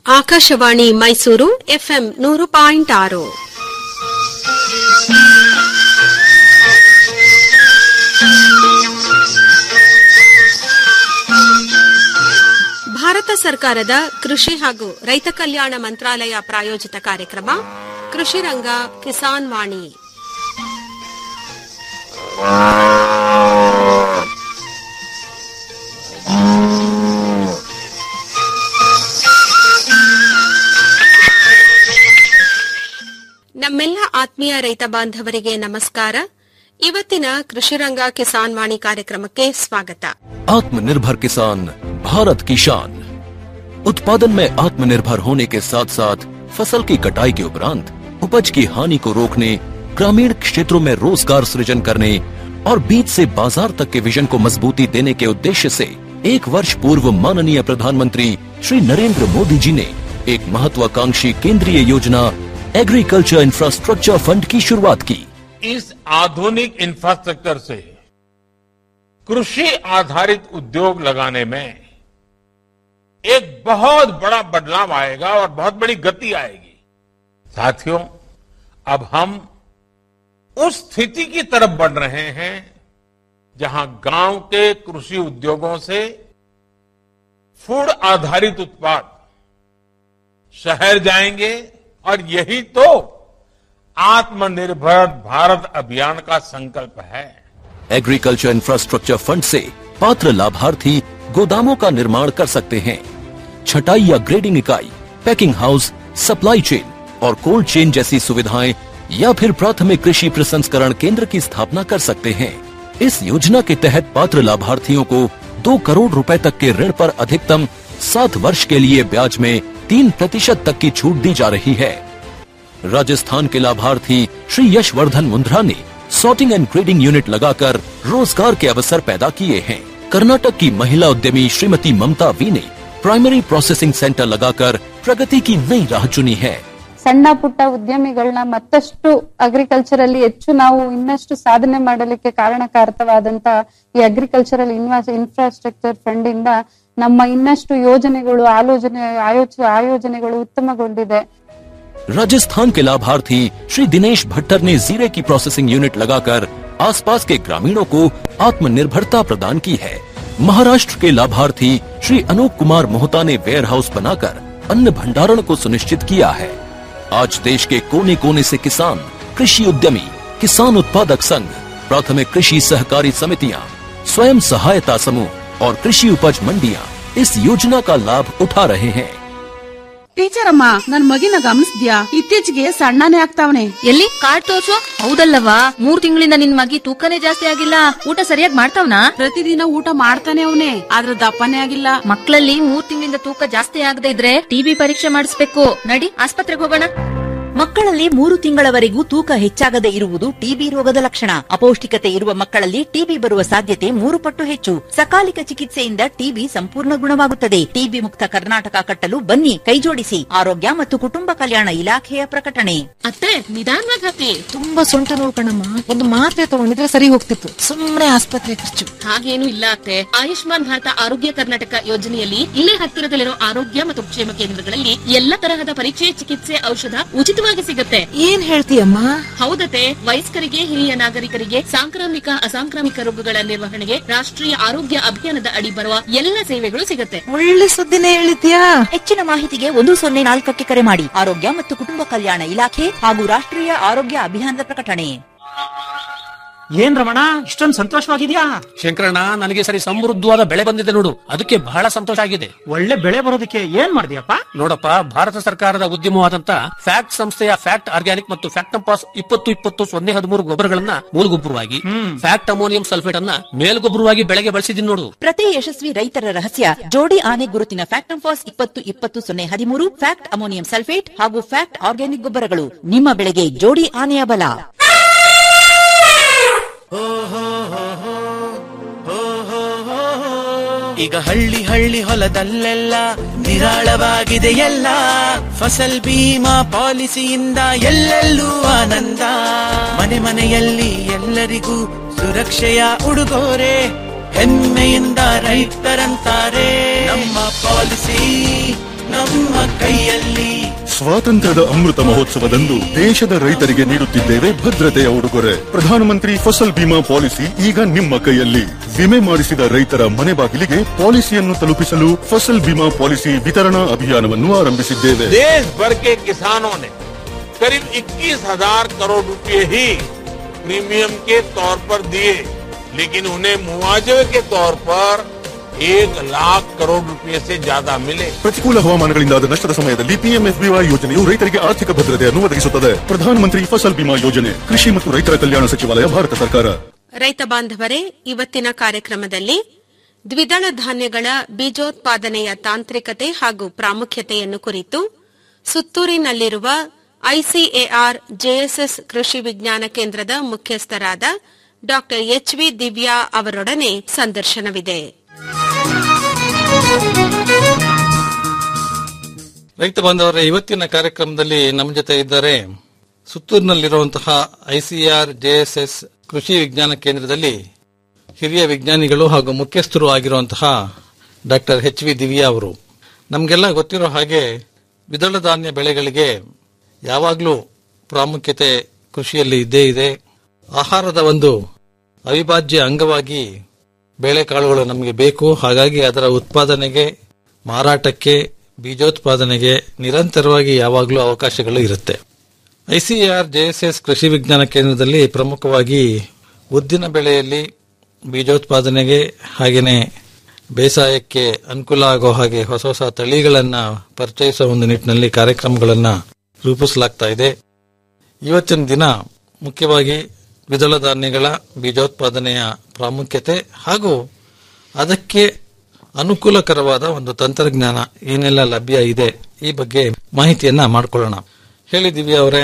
Akashvani Mysuru FM ನೂರು point ಆರು ಭಾರತ ಸರ್ಕಾರದ ಕೃಷಿ ಹಾಗೂ ರೈತ ಕಲ್ಯಾಣ ಮಂತ್ರಾಲಯ ಪ್ರಾಯೋಜಿತ ಕಾರ್ಯಕ್ರಮ ಕೃಷಿ ರಂಗ ಕಿಸಾನ್ ವಾಣಿ ನಮ್ಮೆಲ್ಲ ಆತ್ಮೀಯ ರೈತ ಬಾಂಧವರಿಗೆ ನಮಸ್ಕಾರ ಇವತ್ತಿನ ಕೃಷಿರಂಗ ಕಿಸಾನ್ ವಾಣಿ ಕಾರ್ಯಕ್ರಮಕ್ಕೆ ಸ್ವಾಗತ आत्मनिर्भर किसान भारत की शान उत्पादन में आत्मनिर्भर होने के साथ साथ फसल की कटाई के उपरांत उपज की हानि को रोकने ग्रामीण क्षेत्रों में रोजगार सृजन करने और बीज से बाजार तक के विजन को मजबूती देने के उद्देश्य से एक वर्ष पूर्व माननीय प्रधानमंत्री श्री नरेंद्र मोदी जी ने एक महत्वाकांक्षी केंद्रीय योजना एग्रीकल्चर इंफ्रास्ट्रक्चर फंड की शुरुआत की इस आधुनिक इंफ्रास्ट्रक्चर से कृषि आधारित उद्योग लगाने में एक बहुत बड़ा बदलाव आएगा और बहुत बड़ी गति आएगी साथियों अब हम उस स्थिति की तरफ बढ़ रहे हैं जहां गांव के कृषि उद्योगों से फूड आधारित उत्पाद शहर जाएंगे और यही तो आत्मनिर्भर भारत अभियान का संकल्प है एग्रीकल्चर इंफ्रास्ट्रक्चर फंड से पात्र लाभार्थी गोदामों का निर्माण कर सकते हैं छटाई या ग्रेडिंग इकाई पैकिंग हाउस सप्लाई चेन और कोल्ड चेन जैसी सुविधाएं या फिर प्राथमिक कृषि प्रसंस्करण केंद्र की स्थापना कर सकते हैं इस योजना के तहत पात्र लाभार्थियों को दो करोड़ रुपए तक के ऋण पर अधिकतम सात वर्ष के लिए ब्याज में तीन प्रतिशत तक की छूट दी जा रही है राजस्थान के लाभार्थी श्री यशवर्धन मुंद्रा ने सॉर्टिंग एंड ग्रेडिंग यूनिट लगाकर रोजगार के अवसर पैदा किए हैं कर्नाटक की महिला उद्यमी श्रीमती ममता वी ने प्राइमरी प्रोसेसिंग सेंटर लगाकर प्रगति की नई राह चुनी है ಸಣ್ಣ ಪುಟ್ಟ ಉದ್ಯಮಿಗಳನ್ನ ಮತ್ತಷ್ಟು ಅಗ್ರಿಕಲ್ಚರ್ ಅಲ್ಲಿ ಹೆಚ್ಚು ನಾವು ಇನ್ನಷ್ಟು ಸಾಧನೆ ಮಾಡಲಿಕ್ಕೆ ಕಾರಣಕಾರಕವಾದಂತ ಈ ಅಗ್ರಿಕಲ್ಚರಲ್ ಇನ್ವಾಸ್ ಇನ್ಫ್ರಾಸ್ಟ್ರಕ್ಚರ್ ಫಂಡ್ ಇಂದ ನಮ್ಮ ಇನ್ನಷ್ಟು ಯೋಜನೆಗಳು ಆಲೋಚನೆ ಆಯೋಚ ಆಯೋಜನೆಗಳು ಉತ್ತಮಗೊಂಡಿದೆ राजस्थान के लाभार्थी श्री दिनेश भट्टर ने जीरे की प्रोसेसिंग यूनिट लगाकर आसपास के ग्रामीणों को आत्मनिर्भरता प्रदान की है महाराष्ट्र के लाभार्थी श्री अनूप कुमार मोहता ने वेयर हाउस बनाकर अन्न भंडारण को सुनिश्चित किया है आज देश के कोने कोने से किसान कृषि उद्यमी किसान उत्पादक संघ प्राथमिक कृषि सहकारी समितियां स्वयं सहायता समूह और कृषि उपज मंडियां इस योजना का लाभ उठा रहे हैं ಟೀಚರ್ ಅಮ್ಮ ನನ್ ಮಗಿನ ಗಮನಿಸ್ದ್ಯಾ ಇತ್ತೀಚೆಗೆ ಸಣ್ಣನೇ ಆಗ್ತಾವನೆ ಎಲ್ಲಿ ಕಾರ್ಡ್ ತೋರ್ಸು ಹೌದಲ್ಲವಾ ಮೂರ್ ತಿಂಗಳಿಂದ ನಿನ್ ಮಗಿ ತೂಕನೇ ಜಾಸ್ತಿ ಆಗಿಲ್ಲ ಊಟ ಸರಿಯಾಗಿ ಮಾಡ್ತಾವ್ನಾ ಪ್ರತಿದಿನ ಊಟ ಮಾಡ್ತಾನೆ ಅವನೇ ಆದ್ರ ದಪ್ಪನೇ ಆಗಿಲ್ಲ ಮಕ್ಕಳಲ್ಲಿ ಮೂರ್ ತಿಂಗಳಿಂದ ತೂಕ ಜಾಸ್ತಿ ಆಗದೆ ಇದ್ರೆ ಟಿಬಿ ಪರೀಕ್ಷೆ ಮಾಡಿಸ್ಬೇಕು ನಡಿ ಆಸ್ಪತ್ರೆಗೆ ಹೋಗೋಣ ಮಕ್ಕಳಲ್ಲಿ ಮೂರು ತಿಂಗಳವರೆಗೂ ತೂಕ ಹೆಚ್ಚಾಗದೆ ಇರುವುದು ಟಿಬಿ ರೋಗದ ಲಕ್ಷಣ ಅಪೌಷ್ಟಿಕತೆ ಇರುವ ಮಕ್ಕಳಲ್ಲಿ ಟಿಬಿ ಬರುವ ಸಾಧ್ಯತೆ ಮೂರು ಪಟ್ಟು ಹೆಚ್ಚು ಸಕಾಲಿಕ ಚಿಕಿತ್ಸೆಯಿಂದ ಟಿಬಿ ಸಂಪೂರ್ಣ ಗುಣವಾಗುತ್ತದೆ ಟಿಬಿ ಮುಕ್ತ ಕರ್ನಾಟಕ ಕಟ್ಟಲು ಬನ್ನಿ ಕೈಜೋಡಿಸಿ ಆರೋಗ್ಯ ಮತ್ತು ಕುಟುಂಬ ಕಲ್ಯಾಣ ಇಲಾಖೆಯ ಪ್ರಕಟಣೆ ಅತ್ತೆ ನಿಧಾನವಾಗಿ ಹತ್ತಿ ತುಂಬಾ ಸೊಂಟ ನೋವು ಕಣಮ್ಮ ಒಂದು ಮಾತ್ರೆ ತಗೊಂಡಿದ್ರೆ ಸರಿ ಹೋಗ್ತಿತ್ತು ಸುಮ್ನೆ ಆಸ್ಪತ್ರೆ ಖರ್ಚು ಹಾಗೇನು ಇಲ್ಲ ಅತ್ತೆ ಆಯುಷ್ಮಾನ್ ಭಾರತ ಆರೋಗ್ಯ ಕರ್ನಾಟಕ ಯೋಜನೆಯಲ್ಲಿ ಇಲ್ಲೇ ಹತ್ತಿರದಲ್ಲಿರೋ ಆರೋಗ್ಯ ಮತ್ತು ಕ್ಷೇಮ ಕೇಂದ್ರಗಳಲ್ಲಿ ಎಲ್ಲ ತರಹದ ಪರೀಕ್ಷೆ ಚಿಕಿತ್ಸೆ ಔಷಧ ಉಚಿತವಾಗಿ ಸಿಗುತ್ತೆ ಏನ್ ಹೇಳ್ತೀಯಮ್ಮ ಹೌದತೆ ವಯಸ್ಕರಿಗೆ ಹಿರಿಯ ನಾಗರಿಕರಿಗೆ ಸಾಂಕ್ರಾಮಿಕ ಅಸಾಂಕ್ರಾಮಿಕ ರೋಗಗಳ ನಿರ್ವಹಣೆಗೆ ರಾಷ್ಟ್ರೀಯ ಆರೋಗ್ಯ ಅಭಿಯಾನದ ಅಡಿ ಬರುವ ಎಲ್ಲ ಸೇವೆಗಳು ಸಿಗುತ್ತೆ ಒಳ್ಳೆ ಸುದ್ದಿನೇ ಹೇಳಿದ್ಯಾ ಹೆಚ್ಚಿನ ಮಾಹಿತಿಗೆ ಒಂದು ಸೊನ್ನೆ ನಾಲ್ಕಕ್ಕೆ ಕರೆ ಮಾಡಿ ಆರೋಗ್ಯ ಮತ್ತು ಕುಟುಂಬ ಕಲ್ಯಾಣ ಇಲಾಖೆ ಹಾಗೂ ರಾಷ್ಟ್ರೀಯ ಆರೋಗ್ಯ ಅಭಿಯಾನದ ಪ್ರಕಟಣೆ ಏನ್ ರಮಣ ಇಷ್ಟೊಂದು ಸಂತೋಷವಾಗಿದ್ಯಾ ಶಂಕರಣ್ಣ ನನಗೆ ಸರಿ ಸಮೃದ್ಧವಾದ ಬೆಳೆ ಬಂದಿದೆ ನೋಡು ಅದಕ್ಕೆ ಬಹಳ ಸಂತೋಷ ಆಗಿದೆ ಒಳ್ಳೆ ಬೆಳೆ ಬರೋದಕ್ಕೆ ಏನ್ ಮಾಡಿದ್ಯಪ್ಪ ನೋಡಪ್ಪ ಭಾರತ ಸರ್ಕಾರದ ಉದ್ಯಮವಾದಂತ ಫ್ಯಾಕ್ಟ್ ಸಂಸ್ಥೆಯ ಫ್ಯಾಕ್ಟ್ ಆರ್ಗ್ಯಾನಿಕ್ ಮತ್ತು ಫ್ಯಾಕ್ಟಂಪಾಸ್ ಇಪ್ಪತ್ತು ಇಪ್ಪತ್ತು ಸೊನ್ನೆ ಹದಿಮೂರು ಗೊಬ್ಬರಗಳನ್ನ ಮೂಲಗೊಬ್ಬರವಾಗಿ ಫ್ಯಾಕ್ಟ್ ಅಮೋನಿಯಂ ಸಲ್ಫೇಟ್ ಅನ್ನ ಮೇಲ್ಗೊಬ್ಬರವಾಗಿ ಬೆಳೆಗೆ ಬಳಸಿದೀನಿ ನೋಡು ಪ್ರತಿ ಯಶಸ್ವಿ ರೈತರ ರಹಸ್ಯ ಜೋಡಿ ಆನೆ ಗುರುತಿನ ಫ್ಯಾಕ್ಟ್ ಫಾಸ್ ಇಪ್ಪತ್ತು ಇಪ್ಪತ್ತು ಸೊನ್ನೆ ಹದಿಮೂರು ಫ್ಯಾಕ್ಟ್ ಅಮೋನಿಯಂ ಸಲ್ಫೇಟ್ ಹಾಗೂ ಫ್ಯಾಕ್ಟ್ ಆರ್ಗ್ಯಾನಿಕ್ ಗೊಬ್ಬರಗಳು ನಿಮ್ಮ ಬೆಳೆಗೆ ಜೋಡಿ ಆನೆಯ ಬಲ ಈಗ ಹಳ್ಳಿ ಹಳ್ಳಿ ಹೊಲದಲ್ಲೆಲ್ಲ ನಿರಾಳವಾಗಿದೆ ಎಲ್ಲ ಫಸಲ್ ಬೀಮಾ ಪಾಲಿಸಿಯಿಂದ ಎಲ್ಲೆಲ್ಲೂ ಆನಂದ ಮನೆ ಮನೆಯಲ್ಲಿ ಎಲ್ಲರಿಗೂ ಸುರಕ್ಷೆಯ ಉಡುಗೊರೆ ಹೆಮ್ಮೆಯಿಂದ ರೈತರಂತಾರೆ ನಮ್ಮ ಪಾಲಿಸಿ ನಮ್ಮ ನಮ್ಮ ಕೈಯಲ್ಲಿ ಸ್ವಾತಂತ್ರ್ಯದ ಅಮೃತ ಮಹೋತ್ಸವದಂದು ದೇಶದ ರೈತರಿಗೆ ನೀಡುತ್ತಿದ್ದೇವೆ ಭದ್ರತೆಯ ಉಡುಗೊರೆ ಪ್ರಧಾನಮಂತ್ರಿ ಫಸಲ್ ಬಿಮಾ ಪಾಲಿಸಿ ಈಗ ನಿಮ್ಮ ಕೈಯಲ್ಲಿ ವಿಮೆ ಮಾಡಿಸಿದ ರೈತರ ಮನೆ ಬಾಗಿಲಿಗೆ ಪಾಲಿಸಿಯನ್ನು ತಲುಪಿಸಲು ಫಸಲ್ ಬಿಮಾ ಪಾಲಿಸಿ ವಿತರಣಾ ಅಭಿಯಾನವನ್ನು ಆರಂಭಿಸಿದ್ದೇವೆ देश भर के किसानों ने करीब 21,000 करोड़ रुपए ही प्रीमियम के तौर पर दिए लेकिन उन्हें मुआवजे के तौर पर एक लाख करोड़ रुपए से ज्यादा मिले ಪ್ರತಿಕೂಲ ಹವಾಮಾನಗಳಿಂದಾದ ನಷ್ಟದ ಸಮಯದಲ್ಲಿ ಪಿಎಂಎಫ್ಬಿವೈ ಯೋಜನೆಯು ರೈತರಿಗೆ ಆರ್ಥಿಕ ಭದ್ರತೆಯನ್ನು ಒದಗಿಸುತ್ತದೆ ಪ್ರಧಾನಮಂತ್ರಿ ಫಸಲ್ ಬಿಮಾ ಯೋಜನೆ ಕೃಷಿ ಮತ್ತು ರೈತರ ಕಲ್ಯಾಣ ಸಚಿವಾಲಯ ಭಾರತ ಸರ್ಕಾರ ರೈತ ಬಾಂಧವರೇ ಇವತ್ತಿನ ಕಾರ್ಯಕ್ರಮದಲ್ಲಿ ದ್ವಿದಳ ಧಾನ್ಯಗಳ ಬೀಜೋತ್ಪಾದನೆಯ ತಾಂತ್ರಿಕತೆ ಹಾಗೂ ಪ್ರಾಮುಖ್ಯತೆಯನ್ನು ಕುರಿತು ಸುತ್ತೂರಿನಲ್ಲಿರುವ ಐಸಿಎಆರ್ ಜೆಎಸ್ಎಸ್ ಕೃಷಿ ವಿಜ್ಞಾನ ಕೇಂದ್ರದ ಮುಖ್ಯಸ್ಥರಾದ ಡಾ ಎಚ್ವಿ ದಿವ್ಯಾ ಅವರೊಡನೆ ಸಂದರ್ಶನವಿದೆ ರೈತ ಬಾಂಧವರ ಇವತ್ತಿನ ಕಾರ್ಯಕ್ರಮದಲ್ಲಿ ನಮ್ಮ ಜೊತೆ ಇದ್ದಾರೆ ಸುತ್ತೂರಿನಲ್ಲಿರುವಂತಹ ಐಸಿಆರ್ ಜೆಎಸ್ಎಸ್ ಕೃಷಿ ವಿಜ್ಞಾನ ಕೇಂದ್ರದಲ್ಲಿ ಹಿರಿಯ ವಿಜ್ಞಾನಿಗಳು ಹಾಗೂ ಮುಖ್ಯಸ್ಥರು ಆಗಿರುವಂತಹ ಡಾಕ್ಟರ್ ಎಚ್ ವಿ ದಿವ್ಯಾ ಅವರು ನಮಗೆಲ್ಲ ಗೊತ್ತಿರೋ ಹಾಗೆ ದ್ವಿದಳ ಧಾನ್ಯ ಬೆಳೆಗಳಿಗೆ ಯಾವಾಗಲೂ ಪ್ರಾಮುಖ್ಯತೆ ಕೃಷಿಯಲ್ಲಿ ಇದ್ದೇ ಇದೆ ಆಹಾರದ ಒಂದು ಅವಿಭಾಜ್ಯ ಅಂಗವಾಗಿ ಬೇಳೆಕಾಳುಗಳು ನಮಗೆ ಬೇಕು ಹಾಗಾಗಿ ಅದರ ಉತ್ಪಾದನೆಗೆ ಮಾರಾಟಕ್ಕೆ ಬೀಜೋತ್ಪಾದನೆಗೆ ನಿರಂತರವಾಗಿ ಯಾವಾಗಲೂ ಅವಕಾಶಗಳು ಇರುತ್ತೆ ಐಸಿಆರ್ ಜೆಎಸ್ಎಸ್ ಕೃಷಿ ವಿಜ್ಞಾನ ಕೇಂದ್ರದಲ್ಲಿ ಪ್ರಮುಖವಾಗಿ ಉದ್ದಿನ ಬೆಳೆಯಲ್ಲಿ ಬೀಜೋತ್ಪಾದನೆಗೆ ಹಾಗೆಯೇ ಬೇಸಾಯಕ್ಕೆ ಅನುಕೂಲ ಆಗೋ ಹಾಗೆ ಹೊಸ ಹೊಸ ತಳಿಗಳನ್ನು ಪರಿಚಯಿಸುವ ಒಂದು ನಿಟ್ಟಿನಲ್ಲಿ ಕಾರ್ಯಕ್ರಮಗಳನ್ನು ರೂಪಿಸಲಾಗ್ತಾ ಇದೆ ಇವತ್ತಿನ ದಿನ ಮುಖ್ಯವಾಗಿ ದ್ವಿದಳ ಧಾನ್ಯಗಳ ಬೀಜೋತ್ಪಾದನೆಯ ಪ್ರಾಮುಖ್ಯತೆ ಹಾಗೂ ಅದಕ್ಕೆ ಅನುಕೂಲಕರವಾದ ಒಂದು ತಂತ್ರಜ್ಞಾನ ಏನೆಲ್ಲ ಲಭ್ಯ ಇದೆ ಈ ಬಗ್ಗೆ ಮಾಹಿತಿಯನ್ನ ಮಾಡಿಕೊಳ್ಳೋಣ ಹೇಳಿ ದಿವ್ಯಾ ಅವರೇ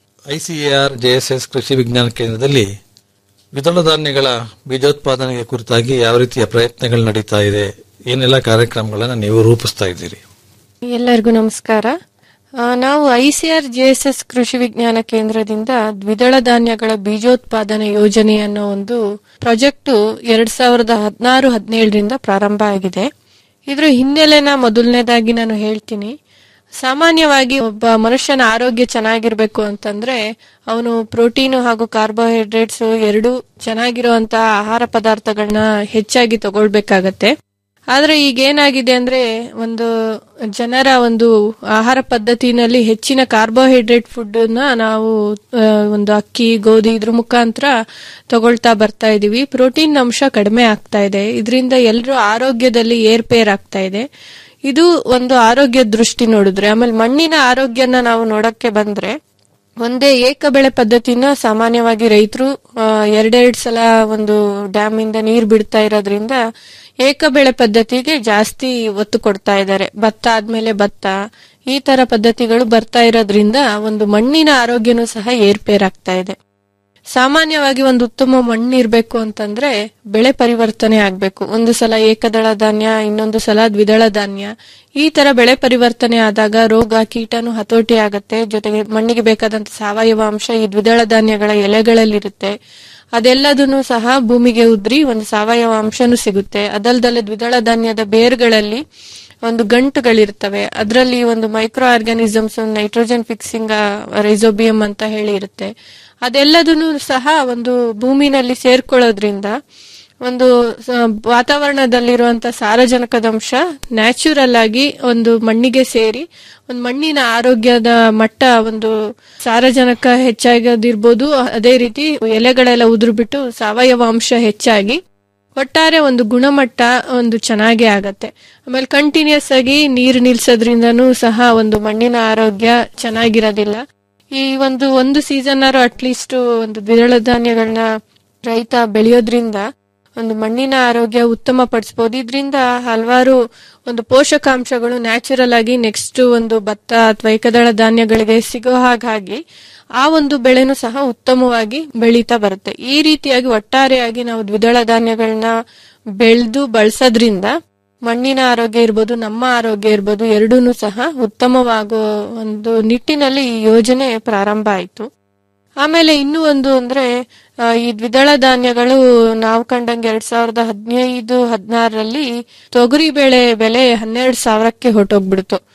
ಐಸಿಎಆರ್ ಜೆಎಸ್ಎಸ್ ಕೃಷಿ ವಿಜ್ಞಾನ ಕೇಂದ್ರದಲ್ಲಿ ದ್ವಿದಳ ಧಾನ್ಯಗಳ ಬೀಜೋತ್ಪಾದನೆಗೆ ಕುರಿತಾಗಿ ಯಾವ ರೀತಿಯ ಪ್ರಯತ್ನಗಳು ನಡೀತಾ ಇದೆ ಏನೆಲ್ಲ ಕಾರ್ಯಕ್ರಮಗಳನ್ನು ನೀವು ರೂಪಿಸ್ತಾ ಇದ್ದೀರಿ ಎಲ್ಲರಿಗೂ ನಮಸ್ಕಾರ ಆ, ನಾವು ಐಸಿಆರ್ ಜೆಎಸ್ಎಸ್ ಕೃಷಿ ವಿಜ್ಞಾನ ಕೇಂದ್ರದಿಂದ ದ್ವಿದಳ ಧಾನ್ಯಗಳ ಬೀಜೋತ್ಪಾದನೆ ಯೋಜನೆ ಅನ್ನೋ ಒಂದು ಪ್ರಾಜೆಕ್ಟ್ ಎರಡ್ ಸಾವಿರದ ಹದಿನಾರು ಹದಿನೇಳರಿಂದ ಪ್ರಾರಂಭ ಆಗಿದೆ ಇದ್ರ ಹಿನ್ನೆಲೆನ ಮೊದಲನೇದಾಗಿ ನಾನು ಹೇಳ್ತೀನಿ ಸಾಮಾನ್ಯವಾಗಿ ಒಬ್ಬ ಮನುಷ್ಯನ ಆರೋಗ್ಯ ಚೆನ್ನಾಗಿರ್ಬೇಕು ಅಂತಂದ್ರೆ ಅವನು ಪ್ರೋಟೀನ್ ಹಾಗೂ ಕಾರ್ಬೋಹೈಡ್ರೇಟ್ಸ್ ಎರಡು ಚೆನ್ನಾಗಿರುವಂತಹ ಆಹಾರ ಪದಾರ್ಥಗಳನ್ನ ಹೆಚ್ಚಾಗಿ ತಗೊಳ್ಬೇಕಾಗತ್ತೆ ಆದ್ರೆ ಈಗ ಏನಾಗಿದೆ ಅಂದ್ರೆ ಒಂದು ಜನರ ಒಂದು ಆಹಾರ ಪದ್ಧತಿನಲ್ಲಿ ಹೆಚ್ಚಿನ ಕಾರ್ಬೋಹೈಡ್ರೇಟ್ ಫುಡ್ ನ ನಾವು ಆ, ಒಂದು ಅಕ್ಕಿ ಗೋಧಿ ಇದ್ರ ಮುಖಾಂತರ ತಗೊಳ್ತಾ ಬರ್ತಾ ಇದೀವಿ ಪ್ರೋಟೀನ್ ಅಂಶ ಕಡಿಮೆ ಆಗ್ತಾ ಇದೆ ಇದರಿಂದ ಎಲ್ಲರೂ ಆರೋಗ್ಯದಲ್ಲಿ ಏರ್ಪೇರ್ ಆಗ್ತಾ ಇದೆ ಇದು ಒಂದು ಆರೋಗ್ಯ ದೃಷ್ಟಿ ನೋಡಿದ್ರೆ ಆಮೇಲೆ ಮಣ್ಣಿನ ಆರೋಗ್ಯನ ನಾವು ನೋಡಕ್ಕೆ ಬಂದ್ರೆ ಒಂದೇ ಏಕ ಬೆಳೆ ಪದ್ಧತಿನ ಸಾಮಾನ್ಯವಾಗಿ ರೈತರು ಎರಡೆರಡು ಸಲ ಒಂದು ಡ್ಯಾಮ್ ಇಂದ ನೀರ್ ಬಿಡ್ತಾ ಇರೋದ್ರಿಂದ ಏಕ ಬೆಳೆ ಪದ್ಧತಿಗೆ ಜಾಸ್ತಿ ಒತ್ತು ಕೊಡ್ತಾ ಇದ್ದಾರೆ ಭತ್ತ ಆದ್ಮೇಲೆ ಭತ್ತ ಈ ತರ ಪದ್ಧತಿಗಳು ಬರ್ತಾ ಇರೋದ್ರಿಂದ ಒಂದು ಮಣ್ಣಿನ ಆರೋಗ್ಯನೂ ಸಹ ಏರ್ಪೇರಾಗ್ತಾ ಇದೆ ಸಾಮಾನ್ಯವಾಗಿ ಒಂದು ಉತ್ತಮ ಮಣ್ಣು ಇರ್ಬೇಕು ಅಂತಂದ್ರೆ ಬೆಳೆ ಪರಿವರ್ತನೆ ಆಗ್ಬೇಕು ಒಂದು ಸಲ ಏಕದಳ ಧಾನ್ಯ ಇನ್ನೊಂದು ಸಲ ದ್ವಿದಳ ಧಾನ್ಯ ಈ ತರ ಬೆಳೆ ಪರಿವರ್ತನೆ ಆದಾಗ ರೋಗ ಕೀಟನು ಹತೋಟಿ ಆಗತ್ತೆ ಜೊತೆಗೆ ಮಣ್ಣಿಗೆ ಬೇಕಾದಂತ ಸಾವಯವ ಅಂಶ ಈ ದ್ವಿದಳ ಧಾನ್ಯಗಳ ಎಲೆಗಳಲ್ಲಿರುತ್ತೆ ಅದೆಲ್ಲದನ್ನು ಸಹ ಭೂಮಿಗೆ ಉದ್ರಿ ಒಂದು ಸಾವಯವ ಅಂಶನೂ ಸಿಗುತ್ತೆ ಅದಲ್ದಲ್ಲೇ ದ್ವಿದಳ ಧಾನ್ಯದ ಬೇರ್ಗಳಲ್ಲಿ ಒಂದು ಗಂಟುಗಳಿರ್ತವೆ ಅದರಲ್ಲಿ ಒಂದು micro organisms nitrogen fixing rhizobium ಅಂತ ಹೇಳಿ ಇರುತ್ತೆ ಅದೆಲ್ಲದನ್ನು ಸಹ ಒಂದು ಭೂಮಿನಲ್ಲಿ ಸೇರ್ಕೊಳ್ಳೋದ್ರಿಂದ ಒಂದು ಸ- ವಾತಾವರಣದಲ್ಲಿರುವಂತ ಸಾರಜನಕದ ಅಂಶ ನ್ಯಾಚುರಲ್ ಆಗಿ ಒಂದು ಮಣ್ಣಿಗೆ ಸೇರಿ ಒಂದು ಮಣ್ಣಿನ ಆರೋಗ್ಯದ ಮಟ್ಟ ಒಂದು ಸಾರಜನಕ ಹೆಚ್ಚಾಗೋದಿರ್ಬೋದು ಅದೇ ರೀತಿ ಎಲೆಗಳೆಲ್ಲ ಉದುರು ಬಿಟ್ಟು ಸಾವಯವ ಅಂಶ ಹೆಚ್ಚಾಗಿ ಒಟ್ಟಾರೆ ಒಂದು ಗುಣಮಟ್ಟ ಒಂದು ಚೆನ್ನಾಗೇ ಆಗತ್ತೆ ಆಮೇಲೆ ಕಂಟಿನ್ಯೂಸ್ ಆಗಿ ನೀರು ನಿಲ್ಸೋದ್ರಿಂದನೂ ಸಹ ಒಂದು ಮಣ್ಣಿನ ಆರೋಗ್ಯ ಚೆನ್ನಾಗಿರೋದಿಲ್ಲ ಈ ಒಂದು ಒಂದು ಸೀಸನ್ ಅಟ್ಲೀಸ್ಟ್ ಒಂದು ದ್ವಿದಳ ಧಾನ್ಯಗಳನ್ನ ರೈತ ಬೆಳೆಯೋದ್ರಿಂದ ಒಂದು ಮಣ್ಣಿನ ಆರೋಗ್ಯ ಉತ್ತಮ ಪಡಿಸಬಹುದು ಇದರಿಂದ ಹಲವಾರು ಒಂದು ಪೋಷಕಾಂಶಗಳು ನ್ಯಾಚುರಲ್ ಆಗಿ ನೆಕ್ಸ್ಟ್ ಒಂದು ಭತ್ತ ಅಥವಾ ಏಕದಳ ಧಾನ್ಯಗಳಿಗೆ ಸಿಗೋ ಹಾಗಾಗಿ ಆ ಒಂದು ಬೆಳೆನೂ ಸಹ ಉತ್ತಮವಾಗಿ ಬೆಳೀತಾ ಬರುತ್ತೆ ಈ ರೀತಿಯಾಗಿ ಒಟ್ಟಾರೆಯಾಗಿ ನಾವು ದ್ವಿದಳ ಧಾನ್ಯಗಳನ್ನ ಬೆಳೆದು ಬಳಸೋದ್ರಿಂದ ಮಣ್ಣಿನ ಆರೋಗ್ಯ ಇರ್ಬೋದು ನಮ್ಮ ಆರೋಗ್ಯ ಇರ್ಬೋದು ಎರಡೂ ಸಹ ಉತ್ತಮವಾಗೋ ಒಂದು ನಿಟ್ಟಿನಲ್ಲಿ ಈ ಯೋಜನೆ ಪ್ರಾರಂಭ ಆಯಿತು ಆಮೇಲೆ ಇನ್ನೂ ಒಂದು ಅಂದ್ರೆ ಆ, ಈ ದ್ವಿದಳ ಧಾನ್ಯಗಳು ನಾವು ಕಂಡಂಗೆ ಎರಡ್ ಸಾವಿರದ ಹದಿನೈದು ಹದಿನಾರರಲ್ಲಿ ತೊಗರಿ ಬೇಳೆ ಬೆಲೆ ಹನ್ನೆರಡು ಸಾವಿರಕ್ಕೆ ಹೊರಟೋಗ್ಬಿಡ್ತು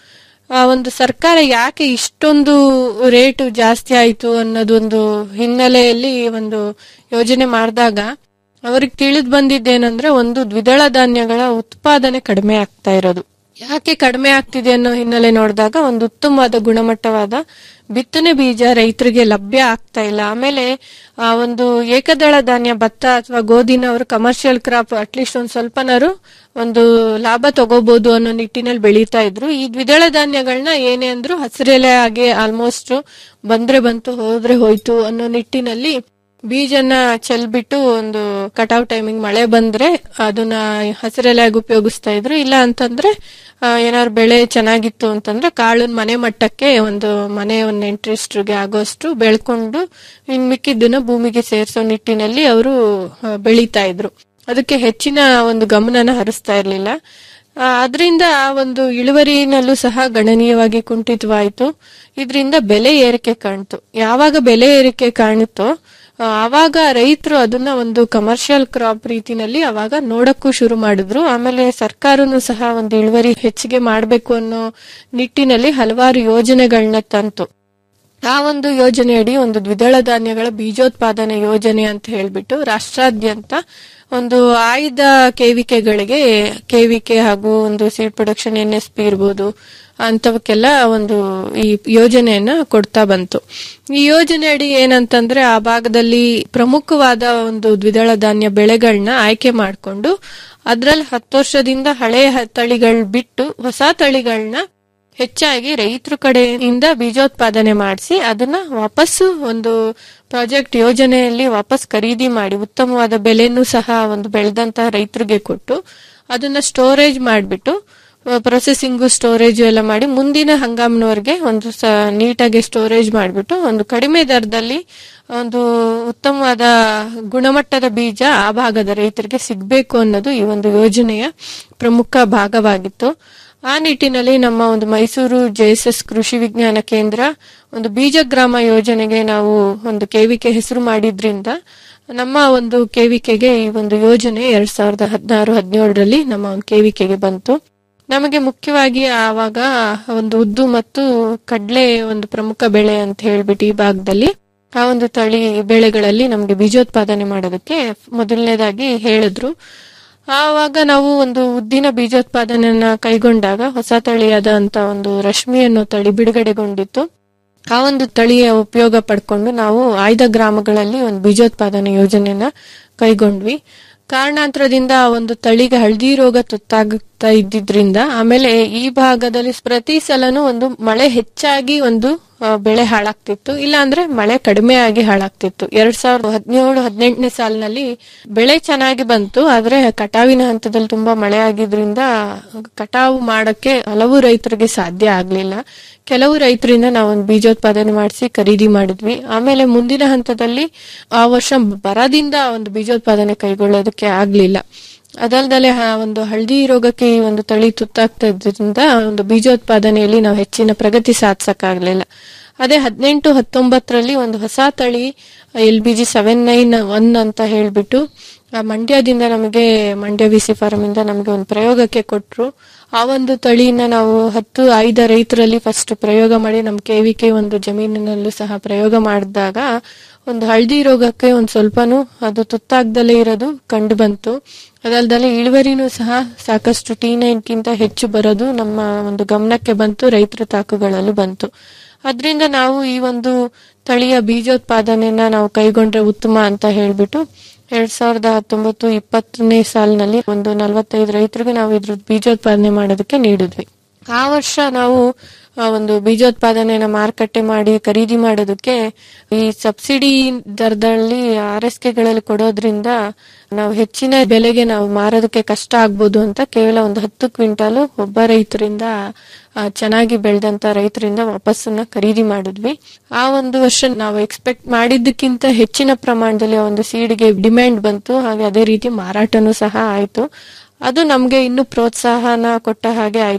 ಆ ಒಂದು ಸರ್ಕಾರ ಯಾಕೆ ಇಷ್ಟೊಂದು ರೇಟ್ ಜಾಸ್ತಿ ಆಯ್ತು ಅನ್ನೋದೊಂದು ಹಿನ್ನೆಲೆಯಲ್ಲಿ ಒಂದು ಯೋಜನೆ ಮಾಡಿದಾಗ ಅವ್ರಿಗೆ ತಿಳಿದು ಬಂದಿದ್ದೇನಂದ್ರೆ ಒಂದು ದ್ವಿದಳ ಧಾನ್ಯಗಳ ಉತ್ಪಾದನೆ ಕಡಿಮೆ ಆಗ್ತಾ ಇರೋದು ಯಾಕೆ ಕಡಿಮೆ ಆಗ್ತಿದೆ ಅನ್ನೋ ಹಿನ್ನೆಲೆ ನೋಡಿದಾಗ ಒಂದು ಉತ್ತಮವಾದ ಗುಣಮಟ್ಟವಾದ ಬಿತ್ತನೆ ಬೀಜ ರೈತರಿಗೆ ಲಭ್ಯ ಆಗ್ತಾ ಇಲ್ಲ ಆಮೇಲೆ ಆ ಒಂದು ಏಕದಳ ಧಾನ್ಯ ಭತ್ತ ಅಥವಾ ಗೋಧಿನ ಅವರು ಕಮರ್ಷಿಯಲ್ ಕ್ರಾಪ್ ಅಟ್ಲೀಸ್ಟ್ ಒಂದ್ ಸ್ವಲ್ಪನಾರು ಒಂದು ಲಾಭ ತಗೋಬಹುದು ಅನ್ನೋ ನಿಟ್ಟಿನಲ್ಲಿ ಬೆಳೀತಾ ಇದ್ರು ಈ ದ್ವಿದಳ ಧಾನ್ಯಗಳನ್ನ ಏನೇ ಅಂದ್ರು ಹಸಿರೆಲೆ ಆಗಿ ಆಲ್ಮೋಸ್ಟ್ ಬಂದ್ರೆ ಬಂತು ಹೋದ್ರೆ ಹೋಯ್ತು ಅನ್ನೋ ನಿಟ್ಟಿನಲ್ಲಿ ಬೀಜನ ಚೆಲ್ಬಿಟ್ಟು ಒಂದು ಕಟಾವ್ ಟೈಮಿಂಗ್ ಮಳೆ ಬಂದ್ರೆ ಅದನ್ನ ಹಸಿರೆಲೆಯಾಗಿ ಉಪಯೋಗಿಸ್ತಾ ಇದ್ರು ಇಲ್ಲ ಅಂತಂದ್ರೆ ಆ, ಏನಾದ್ರು ಬೆಳೆ ಚೆನ್ನಾಗಿತ್ತು ಅಂತಂದ್ರೆ ಕಾಳನ್ ಮನೆ ಮಟ್ಟಕ್ಕೆ ಒಂದು ಮನೆ ಒಂದು ನೆಂಟ್ರಿಸ್ಟ್ರಿಗೆ ಆಗೋಷ್ಟು ಬೆಳ್ಕೊಂಡು ಇನ್ ಮಿಕ್ಕಿದ್ದನ್ನ ಭೂಮಿಗೆ ಸೇರಿಸೋ ನಿಟ್ಟಿನಲ್ಲಿ ಅವರು ಬೆಳೀತಾ ಇದ್ರು ಅದಕ್ಕೆ ಹೆಚ್ಚಿನ ಒಂದು ಗಮನನ ಹರಿಸ್ತಾ ಇರ್ಲಿಲ್ಲ ಆ, ಅದರಿಂದ ಆ ಒಂದು ಇಳುವರಿನಲ್ಲೂ ಸಹ ಗಣನೀಯವಾಗಿ ಕುಂಠಿತವಾಯಿತು ಇದರಿಂದ ಬೆಲೆ ಏರಿಕೆ ಕಾಣ್ತು ಯಾವಾಗ ಬೆಲೆ ಏರಿಕೆ ಕಾಣುತ್ತೋ ಆ, ಆವಾಗ ರೈತರು ಅದನ್ನ ಒಂದು ಕಮರ್ಷಿಯಲ್ ಕ್ರಾಪ್ ರೀತಿನಲ್ಲಿ ಅವಾಗ ನೋಡಕ್ಕೂ ಶುರು ಮಾಡಿದ್ರು ಆಮೇಲೆ ಸರ್ಕಾರನು ಸಹ ಒಂದು ಇಳುವರಿ ಹೆಚ್ಚಿಗೆ ಮಾಡಬೇಕು ಅನ್ನೋ ನಿಟ್ಟಿನಲ್ಲಿ ಹಲವಾರು ಯೋಜನೆಗಳನ್ನ ತಂತು ಆ ಒಂದು ಯೋಜನೆಯಡಿ ಒಂದು ದ್ವಿದಳ ಧಾನ್ಯಗಳ ಬೀಜೋತ್ಪಾದನೆ ಯೋಜನೆ ಅಂತ ಹೇಳ್ಬಿಟ್ಟು ರಾಷ್ಟ್ರಾದ್ಯಂತ ಒಂದು ಆಯ್ದ ಕೆವಿಕೆಗಳಿಗೆ ಕೆವಿಕೆ ಹಾಗೂ ಒಂದು seed production N S P ಇರ್ಬೋದು ಅಂತವಕ್ಕೆಲ್ಲ ಒಂದು ಈ ಯೋಜನೆಯನ್ನ ಕೊಡ್ತಾ ಬಂತು ಈ ಯೋಜನೆ ಅಡಿ ಏನಂತಂದ್ರೆ ಆ ಭಾಗದಲ್ಲಿ ಪ್ರಮುಖವಾದ ಒಂದು ದ್ವಿದಳ ಧಾನ್ಯ ಬೆಳೆಗಳನ್ನ ಆಯ್ಕೆ ಮಾಡಿಕೊಂಡು ಅದ್ರಲ್ಲಿ ಹತ್ತು ವರ್ಷದಿಂದ ಹಳೆ ತಳಿಗಳು ಬಿಟ್ಟು ಹೊಸ ತಳಿಗಳನ್ನ ಹೆಚ್ಚಾಗಿ ರೈತರ ಕಡೆಯಿಂದ ಬೀಜೋತ್ಪಾದನೆ ಮಾಡಿಸಿ ಅದನ್ನ ವಾಪಸ್ಸು ಒಂದು ಪ್ರಾಜೆಕ್ಟ್ ಯೋಜನೆಯಲ್ಲಿ ವಾಪಸ್ ಖರೀದಿ ಮಾಡಿ ಉತ್ತಮವಾದ ಬೆಲೆನೂ ಸಹ ಒಂದು ಬೆಳೆದಂತ ರೈತರಿಗೆ ಕೊಟ್ಟು ಅದನ್ನ ಸ್ಟೋರೇಜ್ ಮಾಡಿಬಿಟ್ಟು ಪ್ರೊಸೆಸಿಂಗು ಸ್ಟೋರೇಜ್ ಎಲ್ಲ ಮಾಡಿ ಮುಂದಿನ ಹಂಗಾಮಿನವರೆಗೆ ಒಂದು ಸ ನೀಟಾಗಿ ಸ್ಟೋರೇಜ್ ಮಾಡಿಬಿಟ್ಟು ಒಂದು ಕಡಿಮೆ ದರದಲ್ಲಿ ಒಂದು ಉತ್ತಮವಾದ ಗುಣಮಟ್ಟದ ಬೀಜ ಆ ಭಾಗದ ರೈತರಿಗೆ ಸಿಗಬೇಕು ಅನ್ನೋದು ಈ ಒಂದು ಯೋಜನೆಯ ಪ್ರಮುಖ ಭಾಗವಾಗಿತ್ತು ಆ ನಿಟ್ಟಿನಲ್ಲಿ ನಮ್ಮ ಒಂದು ಮೈಸೂರು ಜೆಎಸ್ಎಸ್ ಕೃಷಿ ವಿಜ್ಞಾನ ಕೇಂದ್ರ ಒಂದು ಬೀಜ ಗ್ರಾಮ ಯೋಜನೆಗೆ ನಾವು ಒಂದು ಕೆವಿಕೆ ಹೆಸರು ಮಾಡಿದ್ರಿಂದ ನಮ್ಮ ಒಂದು ಕೆವಿಕೆಗೆ ಈ ಒಂದು ಯೋಜನೆ ಎರಡ್ ಸಾವಿರದ ಹದಿನಾರು ಹದಿನೇಳರಲ್ಲಿ ನಮ್ಮ ಒಂದು ಕೆವಿಕೆಗೆ ಬಂತು ನಮಗೆ ಮುಖ್ಯವಾಗಿ ಆವಾಗ ಒಂದು ಉದ್ದು ಮತ್ತು ಕಡ್ಲೆ ಒಂದು ಪ್ರಮುಖ ಬೆಳೆ ಅಂತ ಹೇಳ್ಬಿಟ್ಟು ಈ ಭಾಗದಲ್ಲಿ ಆ ಒಂದು ತಳಿ ಬೆಳೆಗಳಲ್ಲಿ ನಮಗೆ ಬೀಜೋತ್ಪಾದನೆ ಮಾಡೋದಕ್ಕೆ ಮೊದಲನೇದಾಗಿ ಹೇಳಿದ್ರು ಆವಾಗ ನಾವು ಒಂದು ಉದ್ದಿನ ಬೀಜೋತ್ಪಾದನೆಯನ್ನ ಕೈಗೊಂಡಾಗ ಹೊಸ ತಳಿಯಾದಂತ ಒಂದು ರಶ್ಮಿ ಅನ್ನೋ ತಳಿ ಬಿಡುಗಡೆಗೊಂಡಿತ್ತು ಆ ಒಂದು ತಳಿಯ ಉಪಯೋಗ ಪಡ್ಕೊಂಡು ನಾವು ಆಯ್ದ ಗ್ರಾಮಗಳಲ್ಲಿ ಒಂದು ಬೀಜೋತ್ಪಾದನೆ ಯೋಜನೆಯನ್ನ ಕೈಗೊಂಡ್ವಿ ಕಾರಣಾಂತರದಿಂದ ಆ ಒಂದು ತಳಿಗೆ ಹಳದಿ ರೋಗ ತುತ್ತಾಗುತ್ತಾ ಇದ್ದಿದ್ರಿಂದ ಆಮೇಲೆ ಈ ಭಾಗದಲ್ಲಿ ಪ್ರತಿ ಸಲನೂ ಒಂದು ಮಳೆ ಹೆಚ್ಚಾಗಿ ಒಂದು ಆ, ಬೆಳೆ ಹಾಳಾಗ್ತಿತ್ತು ಇಲ್ಲ ಅಂದ್ರೆ ಮಳೆ ಕಡಿಮೆ ಆಗಿ ಹಾಳಾಗ್ತಿತ್ತು ಎರಡ್ ಸಾವಿರದ ಹದಿನೇಳು ಹದಿನೆಂಟನೇ ಸಾಲಿನಲ್ಲಿ ಬೆಳೆ ಚೆನ್ನಾಗಿ ಬಂತು ಆದ್ರೆ ಕಟಾವಿನ ಹಂತದಲ್ಲಿ ತುಂಬಾ ಮಳೆ ಆಗಿದ್ರಿಂದ ಕಟಾವು ಮಾಡಕ್ಕೆ ಹಲವು ರೈತರಿಗೆ ಸಾಧ್ಯ ಆಗ್ಲಿಲ್ಲ ಕೆಲವು ರೈತರಿಂದ ನಾವು ಒಂದು ಬೀಜೋತ್ಪಾದನೆ ಮಾಡಿಸಿ ಖರೀದಿ ಮಾಡಿದ್ವಿ ಆಮೇಲೆ ಮುಂದಿನ ಹಂತದಲ್ಲಿ ಆ ವರ್ಷ ಬರದಿಂದ ಒಂದು ಬೀಜೋತ್ಪಾದನೆ ಕೈಗೊಳ್ಳೋದಕ್ಕೆ ಆಗ್ಲಿಲ್ಲ ಅದಲ್ದಲೆ ಹ- ಒಂದು ಹಳದಿ ರೋಗಕ್ಕೆ ಈ ಒಂದು ತಳಿ ತುತ್ತಾಗ್ತಾ ಇದ್ರಿಂದ ಒಂದು ಬೀಜೋತ್ಪಾದನೆಯಲ್ಲಿ ನಾವು ಹೆಚ್ಚಿನ ಪ್ರಗತಿ ಸಾಧಿಸಕ್ಕಾಗ್ಲಿಲ್ಲ ಅದೇ ಹದಿನೆಂಟು ಹತ್ತೊಂಬತ್ತರಲ್ಲಿ ಒಂದು ಹೊಸ ತಳಿ L B G seven nine one ಅಂತ ಹೇಳ್ಬಿಟ್ಟು ಆ ಮಂಡ್ಯದಿಂದ ನಮಗೆ ಮಂಡ್ಯ ವಿ ಸಿ ಫಾರಂ ಇಂದ ನಮಗೆ ಒಂದು ಪ್ರಯೋಗಕ್ಕೆ ಕೊಟ್ರು ಆ ಒಂದು ತಳಿನ ನಾವು ಹತ್ತು ಐದ ರೈತರಲ್ಲಿ ಫಸ್ಟ್ ಪ್ರಯೋಗ ಮಾಡಿ ನಮ್ಮ ಕೆವಿಕೆ ಒಂದು ಜಮೀನಿನಲ್ಲೂ ಸಹ ಪ್ರಯೋಗ ಮಾಡಿದಾಗ ಒಂದು ಹಳದಿ ರೋಗಕ್ಕೆ ಒಂದು ಸ್ವಲ್ಪನೂ ಅದು ತುತ್ತಾಗ್ದಲೇ ಇರೋದು ಕಂಡು ಬಂತು ಅದಲ್ದಲೆ ಇಳುವರಿನೂ ಸಹ ಸಾಕಷ್ಟು ಟಿ ನೈನ್ಗಿಂತ ಹೆಚ್ಚು ಬರೋದು ನಮ್ಮ ಒಂದು ಗಮನಕ್ಕೆ ಬಂತು ರೈತರ ತಾಕುಗಳಲ್ಲೂ ಬಂತು ಅದರಿಂದ ನಾವು ಈ ಒಂದು ತಳಿಯ ಬೀಜೋತ್ಪಾದನೆಯನ್ನ ನಾವು ಕೈಗೊಂಡ್ರೆ ಉತ್ತಮ ಅಂತ ಹೇಳ್ಬಿಟ್ಟು ಎರಡ್ ಸಾವಿರದ ಹತ್ತೊಂಬತ್ತು ಇಪ್ಪತ್ತನೇ ಸಾಲಿನಲ್ಲಿ ಒಂದು ನಲವತ್ತೈದು ರೈತರಿಗೆ ನಾವು ಇದ್ರ ಬೀಜೋತ್ಪಾದನೆ ಮಾಡೋದಕ್ಕೆ ನೀಡಿದ್ವಿ ಆ ವರ್ಷ ನಾವು ಆ, ಒಂದು ಬೀಜೋತ್ಪಾದನೆನ ಮಾರುಕಟ್ಟೆ ಮಾಡಿ ಖರೀದಿ ಮಾಡೋದಕ್ಕೆ ಈ ಸಬ್ಸಿಡಿ ದರದಲ್ಲಿ ಆರ್ ಎಸ್ ಕೆಗಳಲ್ಲಿ ಕೊಡೋದ್ರಿಂದ ನಾವು ಹೆಚ್ಚಿನ ಬೆಲೆಗೆ ನಾವು ಮಾರೋದಕ್ಕೆ ಕಷ್ಟ ಆಗ್ಬೋದು ಅಂತ ಕೇವಲ ಒಂದು ಹತ್ತು ಕ್ವಿಂಟಾಲು ಒಬ್ಬ ರೈತರಿಂದ ಆ, ಚೆನ್ನಾಗಿ ಬೆಳೆದಂತ ರೈತರಿಂದ ವಾಪಸ್ಸನ್ನ ಖರೀದಿ ಮಾಡಿದ್ವಿ ಆ ಒಂದು ವರ್ಷ ನಾವು ಎಕ್ಸ್ಪೆಕ್ಟ್ ಮಾಡಿದ್ದಕ್ಕಿಂತ ಹೆಚ್ಚಿನ ಪ್ರಮಾಣದಲ್ಲಿ ಆ ಒಂದು ಸೀಡ್ಗೆ ಡಿಮ್ಯಾಂಡ್ ಬಂತು ಹಾಗೆ ಅದೇ ರೀತಿ ಮಾರಾಟನೂ ಸಹ ಆಯ್ತು ಅದು ನಮ್ಗೆ ಇನ್ನು ಪ್ರೋತ್ಸಾಹನ ಕೊಟ್ಟ ಹಾಗೆ ಆಯ್ತು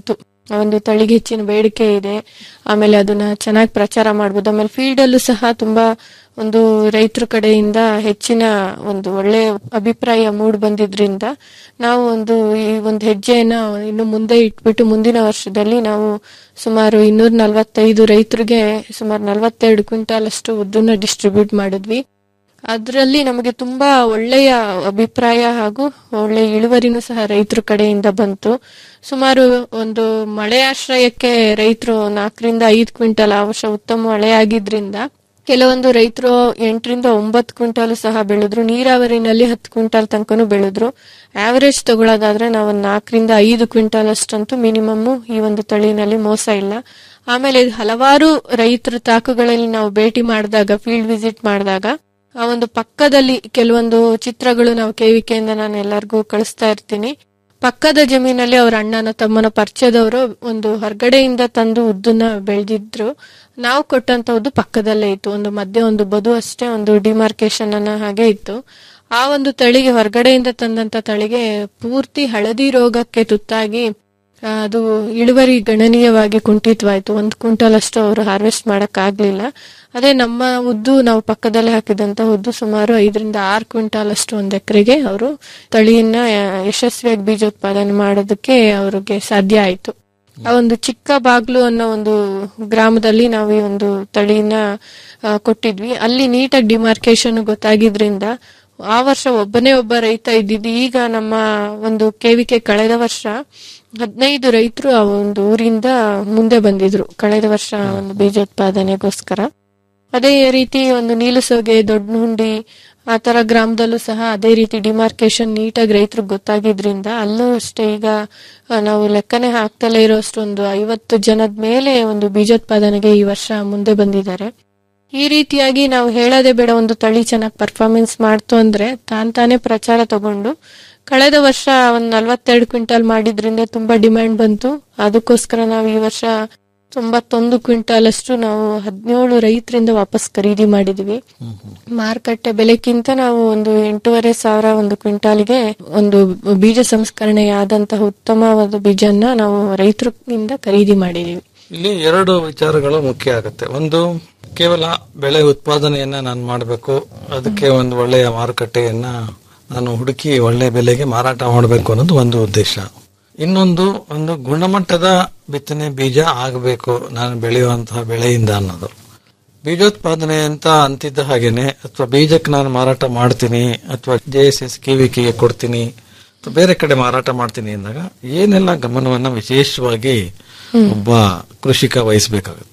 ಆ ಒಂದು ತಳಿಗೆ ಹೆಚ್ಚಿನ ಬೇಡಿಕೆ ಇದೆ ಆಮೇಲೆ ಅದನ್ನ ಚೆನ್ನಾಗಿ ಪ್ರಚಾರ ಮಾಡ್ಬೋದು ಆಮೇಲೆ ಫೀಲ್ಡ್ ಅಲ್ಲೂ ಸಹ ತುಂಬಾ ಒಂದು ರೈತರ ಕಡೆಯಿಂದ ಹೆಚ್ಚಿನ ಒಂದು ಒಳ್ಳೆ ಅಭಿಪ್ರಾಯ ಮೂಡ್ ಬಂದಿದ್ರಿಂದ ನಾವು ಒಂದು ಈ ಒಂದು ಹೆಜ್ಜೆಯನ್ನ ಇನ್ನು ಮುಂದೆ ಇಟ್ಬಿಟ್ಟು ಮುಂದಿನ ವರ್ಷದಲ್ಲಿ ನಾವು ಸುಮಾರು ಇನ್ನೂರ ನಲವತ್ತೈದು ರೈತರಿಗೆ ಸುಮಾರು ನಲವತ್ತೆರಡು ಕ್ವಿಂಟಾಲ್ ಅಷ್ಟು ಉದ್ದನ್ನ ಡಿಸ್ಟ್ರಿಬ್ಯೂಟ್ ಮಾಡಿದ್ವಿ ಅದರಲ್ಲಿ ನಮಗೆ ತುಂಬಾ ಒಳ್ಳೆಯ ಅಭಿಪ್ರಾಯ ಹಾಗೂ ಒಳ್ಳೆಯ ಇಳುವರಿನೂ ಸಹ ರೈತರ ಕಡೆಯಿಂದ ಬಂತು ಸುಮಾರು ಒಂದು ಮಳೆ ಆಶ್ರಯಕ್ಕೆ ರೈತರು ನಾಲ್ಕರಿಂದ ಐದು ಕ್ವಿಂಟಲ್ ಆ ವರ್ಷ ಉತ್ತಮ ಮಳೆ ಆಗಿದ್ರಿಂದ ಕೆಲವೊಂದು ರೈತರು ಎಂಟರಿಂದ ಒಂಬತ್ತು ಕ್ವಿಂಟಾಲ್ ಸಹ ಬೆಳೆದ್ರು ನೀರಾವರಿನಲ್ಲಿ ಹತ್ತು ಕ್ವಿಂಟಾಲ್ ತನಕನೂ ಬೆಳೆದ್ರು ಆವರೇಜ್ ತಗೊಳ್ಳೋದಾದ್ರೆ ನಾವು ಒಂದ್ ನಾಲ್ಕರಿಂದ ಐದು ಕ್ವಿಂಟಾಲ್ ಅಷ್ಟಂತೂ ಮಿನಿಮಮ್ ಈ ಒಂದು ತಳಿನಲ್ಲಿ ಮೋಸ ಇಲ್ಲ ಆಮೇಲೆ ಇದು ಹಲವಾರು ರೈತರ ತಾಕುಗಳಲ್ಲಿ ನಾವು ಭೇಟಿ ಮಾಡಿದಾಗ ಫೀಲ್ಡ್ ವಿಸಿಟ್ ಮಾಡಿದಾಗ ಆ ಒಂದು ಪಕ್ಕದಲ್ಲಿ ಕೆಲವೊಂದು ಚಿತ್ರಗಳು ನಾವು ಕೆವಿಕೆಯಿಂದ ನಾನು ಎಲ್ಲರಿಗೂ ಕಳಿಸ್ತಾ ಇರ್ತೀನಿ ಪಕ್ಕದ ಜಮೀನಲ್ಲಿ ಅವ್ರ ಅಣ್ಣನ ತಮ್ಮನ ಪರಿಚಯದವರು ಒಂದು ಹೊರಗಡೆಯಿಂದ ತಂದು ಉದ್ದನ್ನ ಬೆಳೆದಿದ್ರು ನಾವು ಕೊಟ್ಟಂತ ಉದ್ದು ಪಕ್ಕದಲ್ಲೇ ಇತ್ತು ಒಂದು ಮಧ್ಯೆ ಒಂದು ಬದು ಅಷ್ಟೇ ಒಂದು ಡಿಮಾರ್ಕೇಶನ್ ಅನ್ನ ಹಾಗೆ ಇತ್ತು ಆ ಒಂದು ತಳಿಗೆ ಹೊರಗಡೆಯಿಂದ ತಂದಂತ ತಳಿಗೆ ಪೂರ್ತಿ ಹಳದಿ ರೋಗಕ್ಕೆ ತುತ್ತಾಗಿ ಆ, ಅದು ಇಳುವರಿ ಗಣನೀಯವಾಗಿ ಕುಂಠಿತವಾಯ್ತು ಒಂದು ಕ್ವಿಂಟಲ್ ಅಷ್ಟು ಅವರು ಹಾರ್ವೆಸ್ಟ್ ಮಾಡಕ್ ಆಗ್ಲಿಲ್ಲ ಅದೇ ನಮ್ಮ ಉದ್ದು ನಾವು ಪಕ್ಕದಲ್ಲೇ ಹಾಕಿದಂತ ಉದ್ದು ಸುಮಾರು ಐದರಿಂದ ಆರು ಕ್ವಿಂಟಾಲ್ ಅಷ್ಟು ಒಂದ್ ಎಕರೆಗೆ ಅವರು ತಳಿಯನ್ನ ಆ, ಯಶಸ್ವಿಯಾಗಿ ಬೀಜೋತ್ಪಾದನೆ ಮಾಡೋದಕ್ಕೆ ಅವ್ರಿಗೆ ಸಾಧ್ಯ ಆಯ್ತು ಆ ಒಂದು ಚಿಕ್ಕ ಬಾಗ್ಲು ಅನ್ನೋ ಒಂದು ಗ್ರಾಮದಲ್ಲಿ ನಾವು ಈ ಒಂದು ತಳಿನ ಆ, ಕೊಟ್ಟಿದ್ವಿ ಅಲ್ಲಿ ನೀಟಾಗಿ ಡಿಮಾರ್ಕೇಶನ್ ಗೊತ್ತಾಗಿದ್ರಿಂದ ಆ ವರ್ಷ ಒಬ್ಬನೇ ಒಬ್ಬ ರೈತ ಇದ್ದಿದ್ದು ಈಗ ನಮ್ಮ ಒಂದು ಕೆವಿಕೆ ಕಳೆದ ವರ್ಷ ಹದಿನೈದು ರೈತರು ಆ ಒಂದು ಊರಿಂದ ಮುಂದೆ ಬಂದಿದ್ರು ಕಳೆದ ವರ್ಷ ಒಂದು ಬೀಜೋತ್ಪಾದನೆಗೋಸ್ಕರ ಅದೇ ರೀತಿ ಒಂದು ನೀಲಸೋಗೆ ದೊಡ್ಡ ಹುಂಡಿ ಆ ತರ ಗ್ರಾಮದಲ್ಲೂ ಸಹ ಅದೇ ರೀತಿ ಡಿಮಾರ್ಕೇಶನ್ ನೀಟಾಗಿ ರೈತರಿಗೆ ಗೊತ್ತಾಗಿದ್ರಿಂದ ಅಲ್ಲೂ ಅಷ್ಟೇ ಈಗ ಆ, ನಾವು ಲೆಕ್ಕನೆ ಹಾಕ್ತಲೇ ಇರೋಷ್ಟು ಒಂದು ಐವತ್ತು ಜನದ ಮೇಲೆ ಒಂದು ಬೀಜೋತ್ಪಾದನೆಗೆ ಈ ವರ್ಷ ಮುಂದೆ ಬಂದಿದ್ದಾರೆ ಈ ರೀತಿಯಾಗಿ ನಾವು ಹೇಳೋದೇ ಬೇಡ ಒಂದು ತಳಿ ಚೆನ್ನಾಗಿ ಪರ್ಫಾರ್ಮೆನ್ಸ್ ಮಾಡ್ತು ಅಂದ್ರೆ ತಾನ್ ತಾನೇ ಪ್ರಚಾರ ತಗೊಂಡು ಕಳೆದ ವರ್ಷ ಒಂದ್ ನಲ್ವತ್ತೆರಡು ಕ್ವಿಂಟಾಲ್ ಮಾಡಿದ್ರಿಂದ ತುಂಬಾ ಡಿಮ್ಯಾಂಡ್ ಬಂತು ಅದಕ್ಕೋಸ್ಕರ ನಾವು ಈ ವರ್ಷ ತೊಂಬತ್ತೊಂದು ಕ್ವಿಂಟಾಲ್ ಅಷ್ಟು ನಾವು ಹದಿನೇಳು ರೈತರಿಂದ ವಾಪಸ್ ಖರೀದಿ ಮಾಡಿದ್ವಿ ಮಾರುಕಟ್ಟೆ ಬೆಲೆಕ್ಕಿಂತ ನಾವು ಒಂದು ಎಂಟೂವರೆ ಸಾವಿರ ಒಂದು ಕ್ವಿಂಟಾಲ್ಗೆ ಒಂದು ಬೀಜ ಸಂಸ್ಕರಣೆಯಾದಂತಹ ಉತ್ತಮವಾದ ಬೀಜನ ನಾವು ರೈತರಿಂದ ಖರೀದಿ ಮಾಡಿದೀವಿ ಇಲ್ಲಿ ಎರಡು ವಿಚಾರಗಳು ಮುಖ್ಯ ಆಗುತ್ತೆ ಒಂದು ಕೇವಲ ಬೆಳೆ ಉತ್ಪಾದನೆಯನ್ನ ನಾನು ಮಾಡಬೇಕು ಅದಕ್ಕೆ ಒಂದು ಒಳ್ಳೆಯ ಮಾರುಕಟ್ಟೆಯನ್ನ ನಾನು ಹುಡುಕಿ ಒಳ್ಳೆಯ ಬೆಲೆಗೆ ಮಾರಾಟ ಮಾಡಬೇಕು ಅನ್ನೋದು ಒಂದು ಉದ್ದೇಶ ಇನ್ನೊಂದು ಒಂದು ಗುಣಮಟ್ಟದ ಬಿತ್ತನೆ ಬೀಜ ಆಗಬೇಕು ನಾನು ಬೆಳೆಯುವಂತಹ ಬೆಳೆಯಿಂದ ಅನ್ನೋದು ಬೀಜೋತ್ಪಾದನೆ ಅಂತ ಅಂತಿದ್ದ ಹಾಗೇನೆ ಅಥವಾ ಬೀಜಕ್ಕೆ ನಾನು ಮಾರಾಟ ಮಾಡ್ತೀನಿ ಅಥವಾ ಜೆ ಎಸ್ ಎಸ್ ಕಿವಿಕಿಗೆ ಕೊಡ್ತೀನಿ ಅಥವಾ ಬೇರೆ ಕಡೆ ಮಾರಾಟ ಮಾಡ್ತೀನಿ ಅಂದಾಗ ಏನೆಲ್ಲ ಗಮನವನ್ನ ವಿಶೇಷವಾಗಿ ಒಬ್ಬ ಕೃಷಿಕ ವಹಿಸಬೇಕಾಗುತ್ತೆ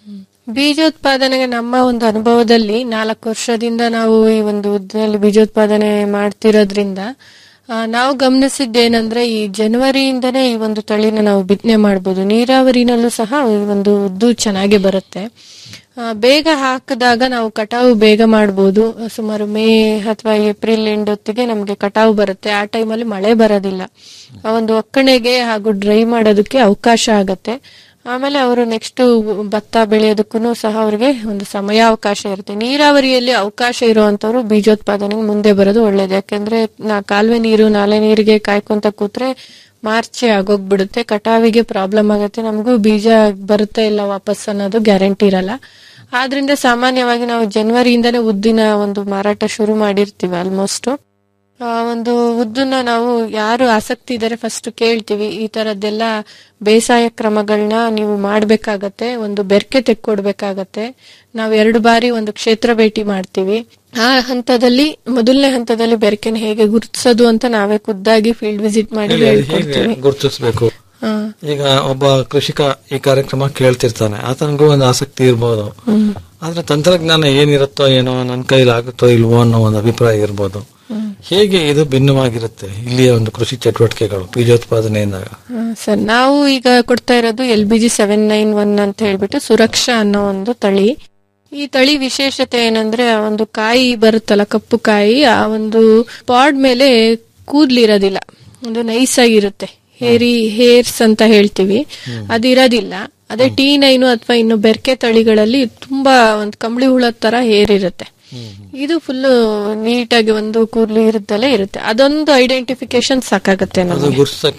ಬೀಜೋತ್ಪಾದನೆಗೆ ನಮ್ಮ ಒಂದು ಅನುಭವದಲ್ಲಿ ನಾಲ್ಕು ವರ್ಷದಿಂದ ನಾವು ಈ ಒಂದು ಉದ್ದಿನಲ್ಲಿ ಬೀಜೋತ್ಪಾದನೆ ಮಾಡ್ತಿರೋದ್ರಿಂದ ಆ, ನಾವು ಗಮನಿಸಿದ್ದೇನೆಂದ್ರೆ ಈ ಜನವರಿಯಿಂದನೇ ಈ ಒಂದು ತಳಿನ ನಾವು ಬಿತ್ತನೆ ಮಾಡ್ಬೋದು ನೀರಾವರಿನಲ್ಲೂ ಸಹ ಈ ಒಂದು ಉದ್ದು ಚೆನ್ನಾಗಿ ಬರುತ್ತೆ ಆ, ಬೇಗ ಹಾಕಿದಾಗ ನಾವು ಕಟಾವು ಬೇಗ ಮಾಡ್ಬೋದು ಸುಮಾರು ಮೇ ಅಥವಾ ಏಪ್ರಿಲ್ ಎಂಡ್ ಹೊತ್ತಿಗೆ ನಮಗೆ ಕಟಾವು ಬರುತ್ತೆ ಆ ಟೈಮಲ್ಲಿ ಮಳೆ ಬರೋದಿಲ್ಲ ಆ ಒಂದು ಒಕ್ಕಣೆಗೆ ಹಾಗೂ ಡ್ರೈ ಮಾಡೋದಕ್ಕೆ ಅವಕಾಶ ಆಗತ್ತೆ ಆಮೇಲೆ ಅವರು ನೆಕ್ಸ್ಟ್ ಭತ್ತ ಬೆಳೆಯೋದಕ್ಕೂ ಸಹ ಅವರಿಗೆ ಒಂದು ಸಮಯಾವಕಾಶ ಇರುತ್ತೆ ನೀರಾವರಿಯಲ್ಲಿ ಅವಕಾಶ ಇರುವಂತವ್ರು ಬೀಜೋತ್ಪಾದನೆಗೆ ಮುಂದೆ ಬರೋದು ಒಳ್ಳೇದು ಯಾಕಂದ್ರೆ ನಾ ಕಾಲುವೆ ನೀರು ನಾಲೆ ನೀರಿಗೆ ಕಾಯ್ಕೊಂತ ಕೂತ್ರೆ ಮಾರ್ಚೆ ಆಗೋಗ್ಬಿಡುತ್ತೆ ಕಟಾವಿಗೆ ಪ್ರಾಬ್ಲಮ್ ಆಗುತ್ತೆ ನಮಗೂ ಬೀಜ ಬರುತ್ತೆ ಇಲ್ಲ ವಾಪಸ್ ಅನ್ನೋದು ಗ್ಯಾರಂಟಿ ಇರಲ್ಲ ಆದ್ರಿಂದ ಸಾಮಾನ್ಯವಾಗಿ ನಾವು ಜನವರಿಯಿಂದನೇ ಉದ್ದಿನ ಒಂದು ಮಾರಾಟ ಶುರು ಮಾಡಿರ್ತೀವಿ ಆಲ್ಮೋಸ್ಟ್ ಆ ಒಂದು ಉದ್ದನ್ನ ನಾವು ಯಾರು ಆಸಕ್ತಿ ಇದ್ದಾರೆ ಫಸ್ಟ್ ಕೇಳ್ತೀವಿ ಈ ತರದ್ದೆಲ್ಲ ಬೇಸಾಯ ಕ್ರಮಗಳನ್ನ ನೀವು ಮಾಡ್ಬೇಕಾಗತ್ತೆ ಒಂದು ಬೆರ್ಕೆ ತೆಕ್ಕೊಡ್ಬೇಕಾಗತ್ತೆ ನಾವು ಎರಡು ಬಾರಿ ಒಂದು ಕ್ಷೇತ್ರ ಭೇಟಿ ಮಾಡ್ತೀವಿ ಆ ಹಂತದಲ್ಲಿ ಮೊದಲನೇ ಹಂತದಲ್ಲಿ ಬೆರ್ಕೆನ ಹೇಗೆ ಗುರುತಿಸೋದು ಅಂತ ನಾವೇ ಖುದ್ದಾಗಿ ಫೀಲ್ಡ್ ವಿಸಿಟ್ ಮಾಡಿ ಹೇಗೆ ಹೇಳ್ಕೊಡ್ತೀವಿ ಗುರುತಿಸಬೇಕು ಹಾ. ಈಗ ಒಬ್ಬ ಕೃಷಿಕ ಈ ಕಾರ್ಯಕ್ರಮ ಕೇಳ್ತಿರ್ತಾನೆ ಆತನಿಗೂ ಒಂದು ಆಸಕ್ತಿ ಇರ್ಬೋದು ಹ್ಮ್. ಆದ್ರೆ ತಂತ್ರಜ್ಞಾನ ಏನಿರುತ್ತೋ ಏನೋ ನನ್ನ ಕೈಲಿ ಆಗುತ್ತೋ ಇಲ್ವೋ ಅನ್ನೋ ಒಂದು ಅಭಿಪ್ರಾಯ ಇರ್ಬೋದು ಹ್ಮ್. ಹೇಗೆ ಇದು ಭಿನ್ನವಾಗಿರುತ್ತೆ ಇಲ್ಲಿಯ ಒಂದು ಕೃಷಿ ಚಟುವಟಿಕೆಗಳು ಬೀಜೋತ್ಪಾದನೆಯಿಂದಾಗ ಹಾ, ಸರ್ ನಾವು ಈಗ ಕೊಡ್ತಾ ಇರೋದು L B G seven nine one ಅಂತ ಹೇಳ್ಬಿಟ್ಟು ಸುರಕ್ಷಾ ಅನ್ನೋ ಒಂದು ತಳಿ ಈ ತಳಿ ವಿಶೇಷತೆ ಏನಂದ್ರೆ ಆ ಒಂದು ಕಾಯಿ ಬರುತ್ತಲ್ಲ ಕಪ್ಪು ಕಾಯಿ ಆ ಒಂದು ಪಾಡ್ ಮೇಲೆ ಕೂದ್ಲಿರೋದಿಲ್ಲ ಒಂದು ನೈಸ್ ಆಗಿರುತ್ತೆ ಹೇರಿ ಹೇರ್ಸ್ ಅಂತ ಹೇಳ್ತೀವಿ ಅದಿರೋದಿಲ್ಲ ಅದೇ ಟಿ ನೈನು ಅಥವಾ ಇನ್ನು ಬೆರ್ಕೆ ತಳಿಗಳಲ್ಲಿ ತುಂಬಾ ಒಂದು ಕಂಬಳಿ ಹುಳದ ತರ ಹೇರ್ ಇರುತ್ತೆ ಇದು ಫುಲ್ ನೀಟಾಗಿ ಒಂದು ಕೂದಲು ಇರುತ್ತಲೇ ಇರುತ್ತೆ ಅದೊಂದು ಐಡೆಂಟಿಫಿಕೇಶನ್ ಸಾಕಾಗತ್ತೆ ಅದು ನಮಗೆ ಗುರ್ಸಕ್ಕೆ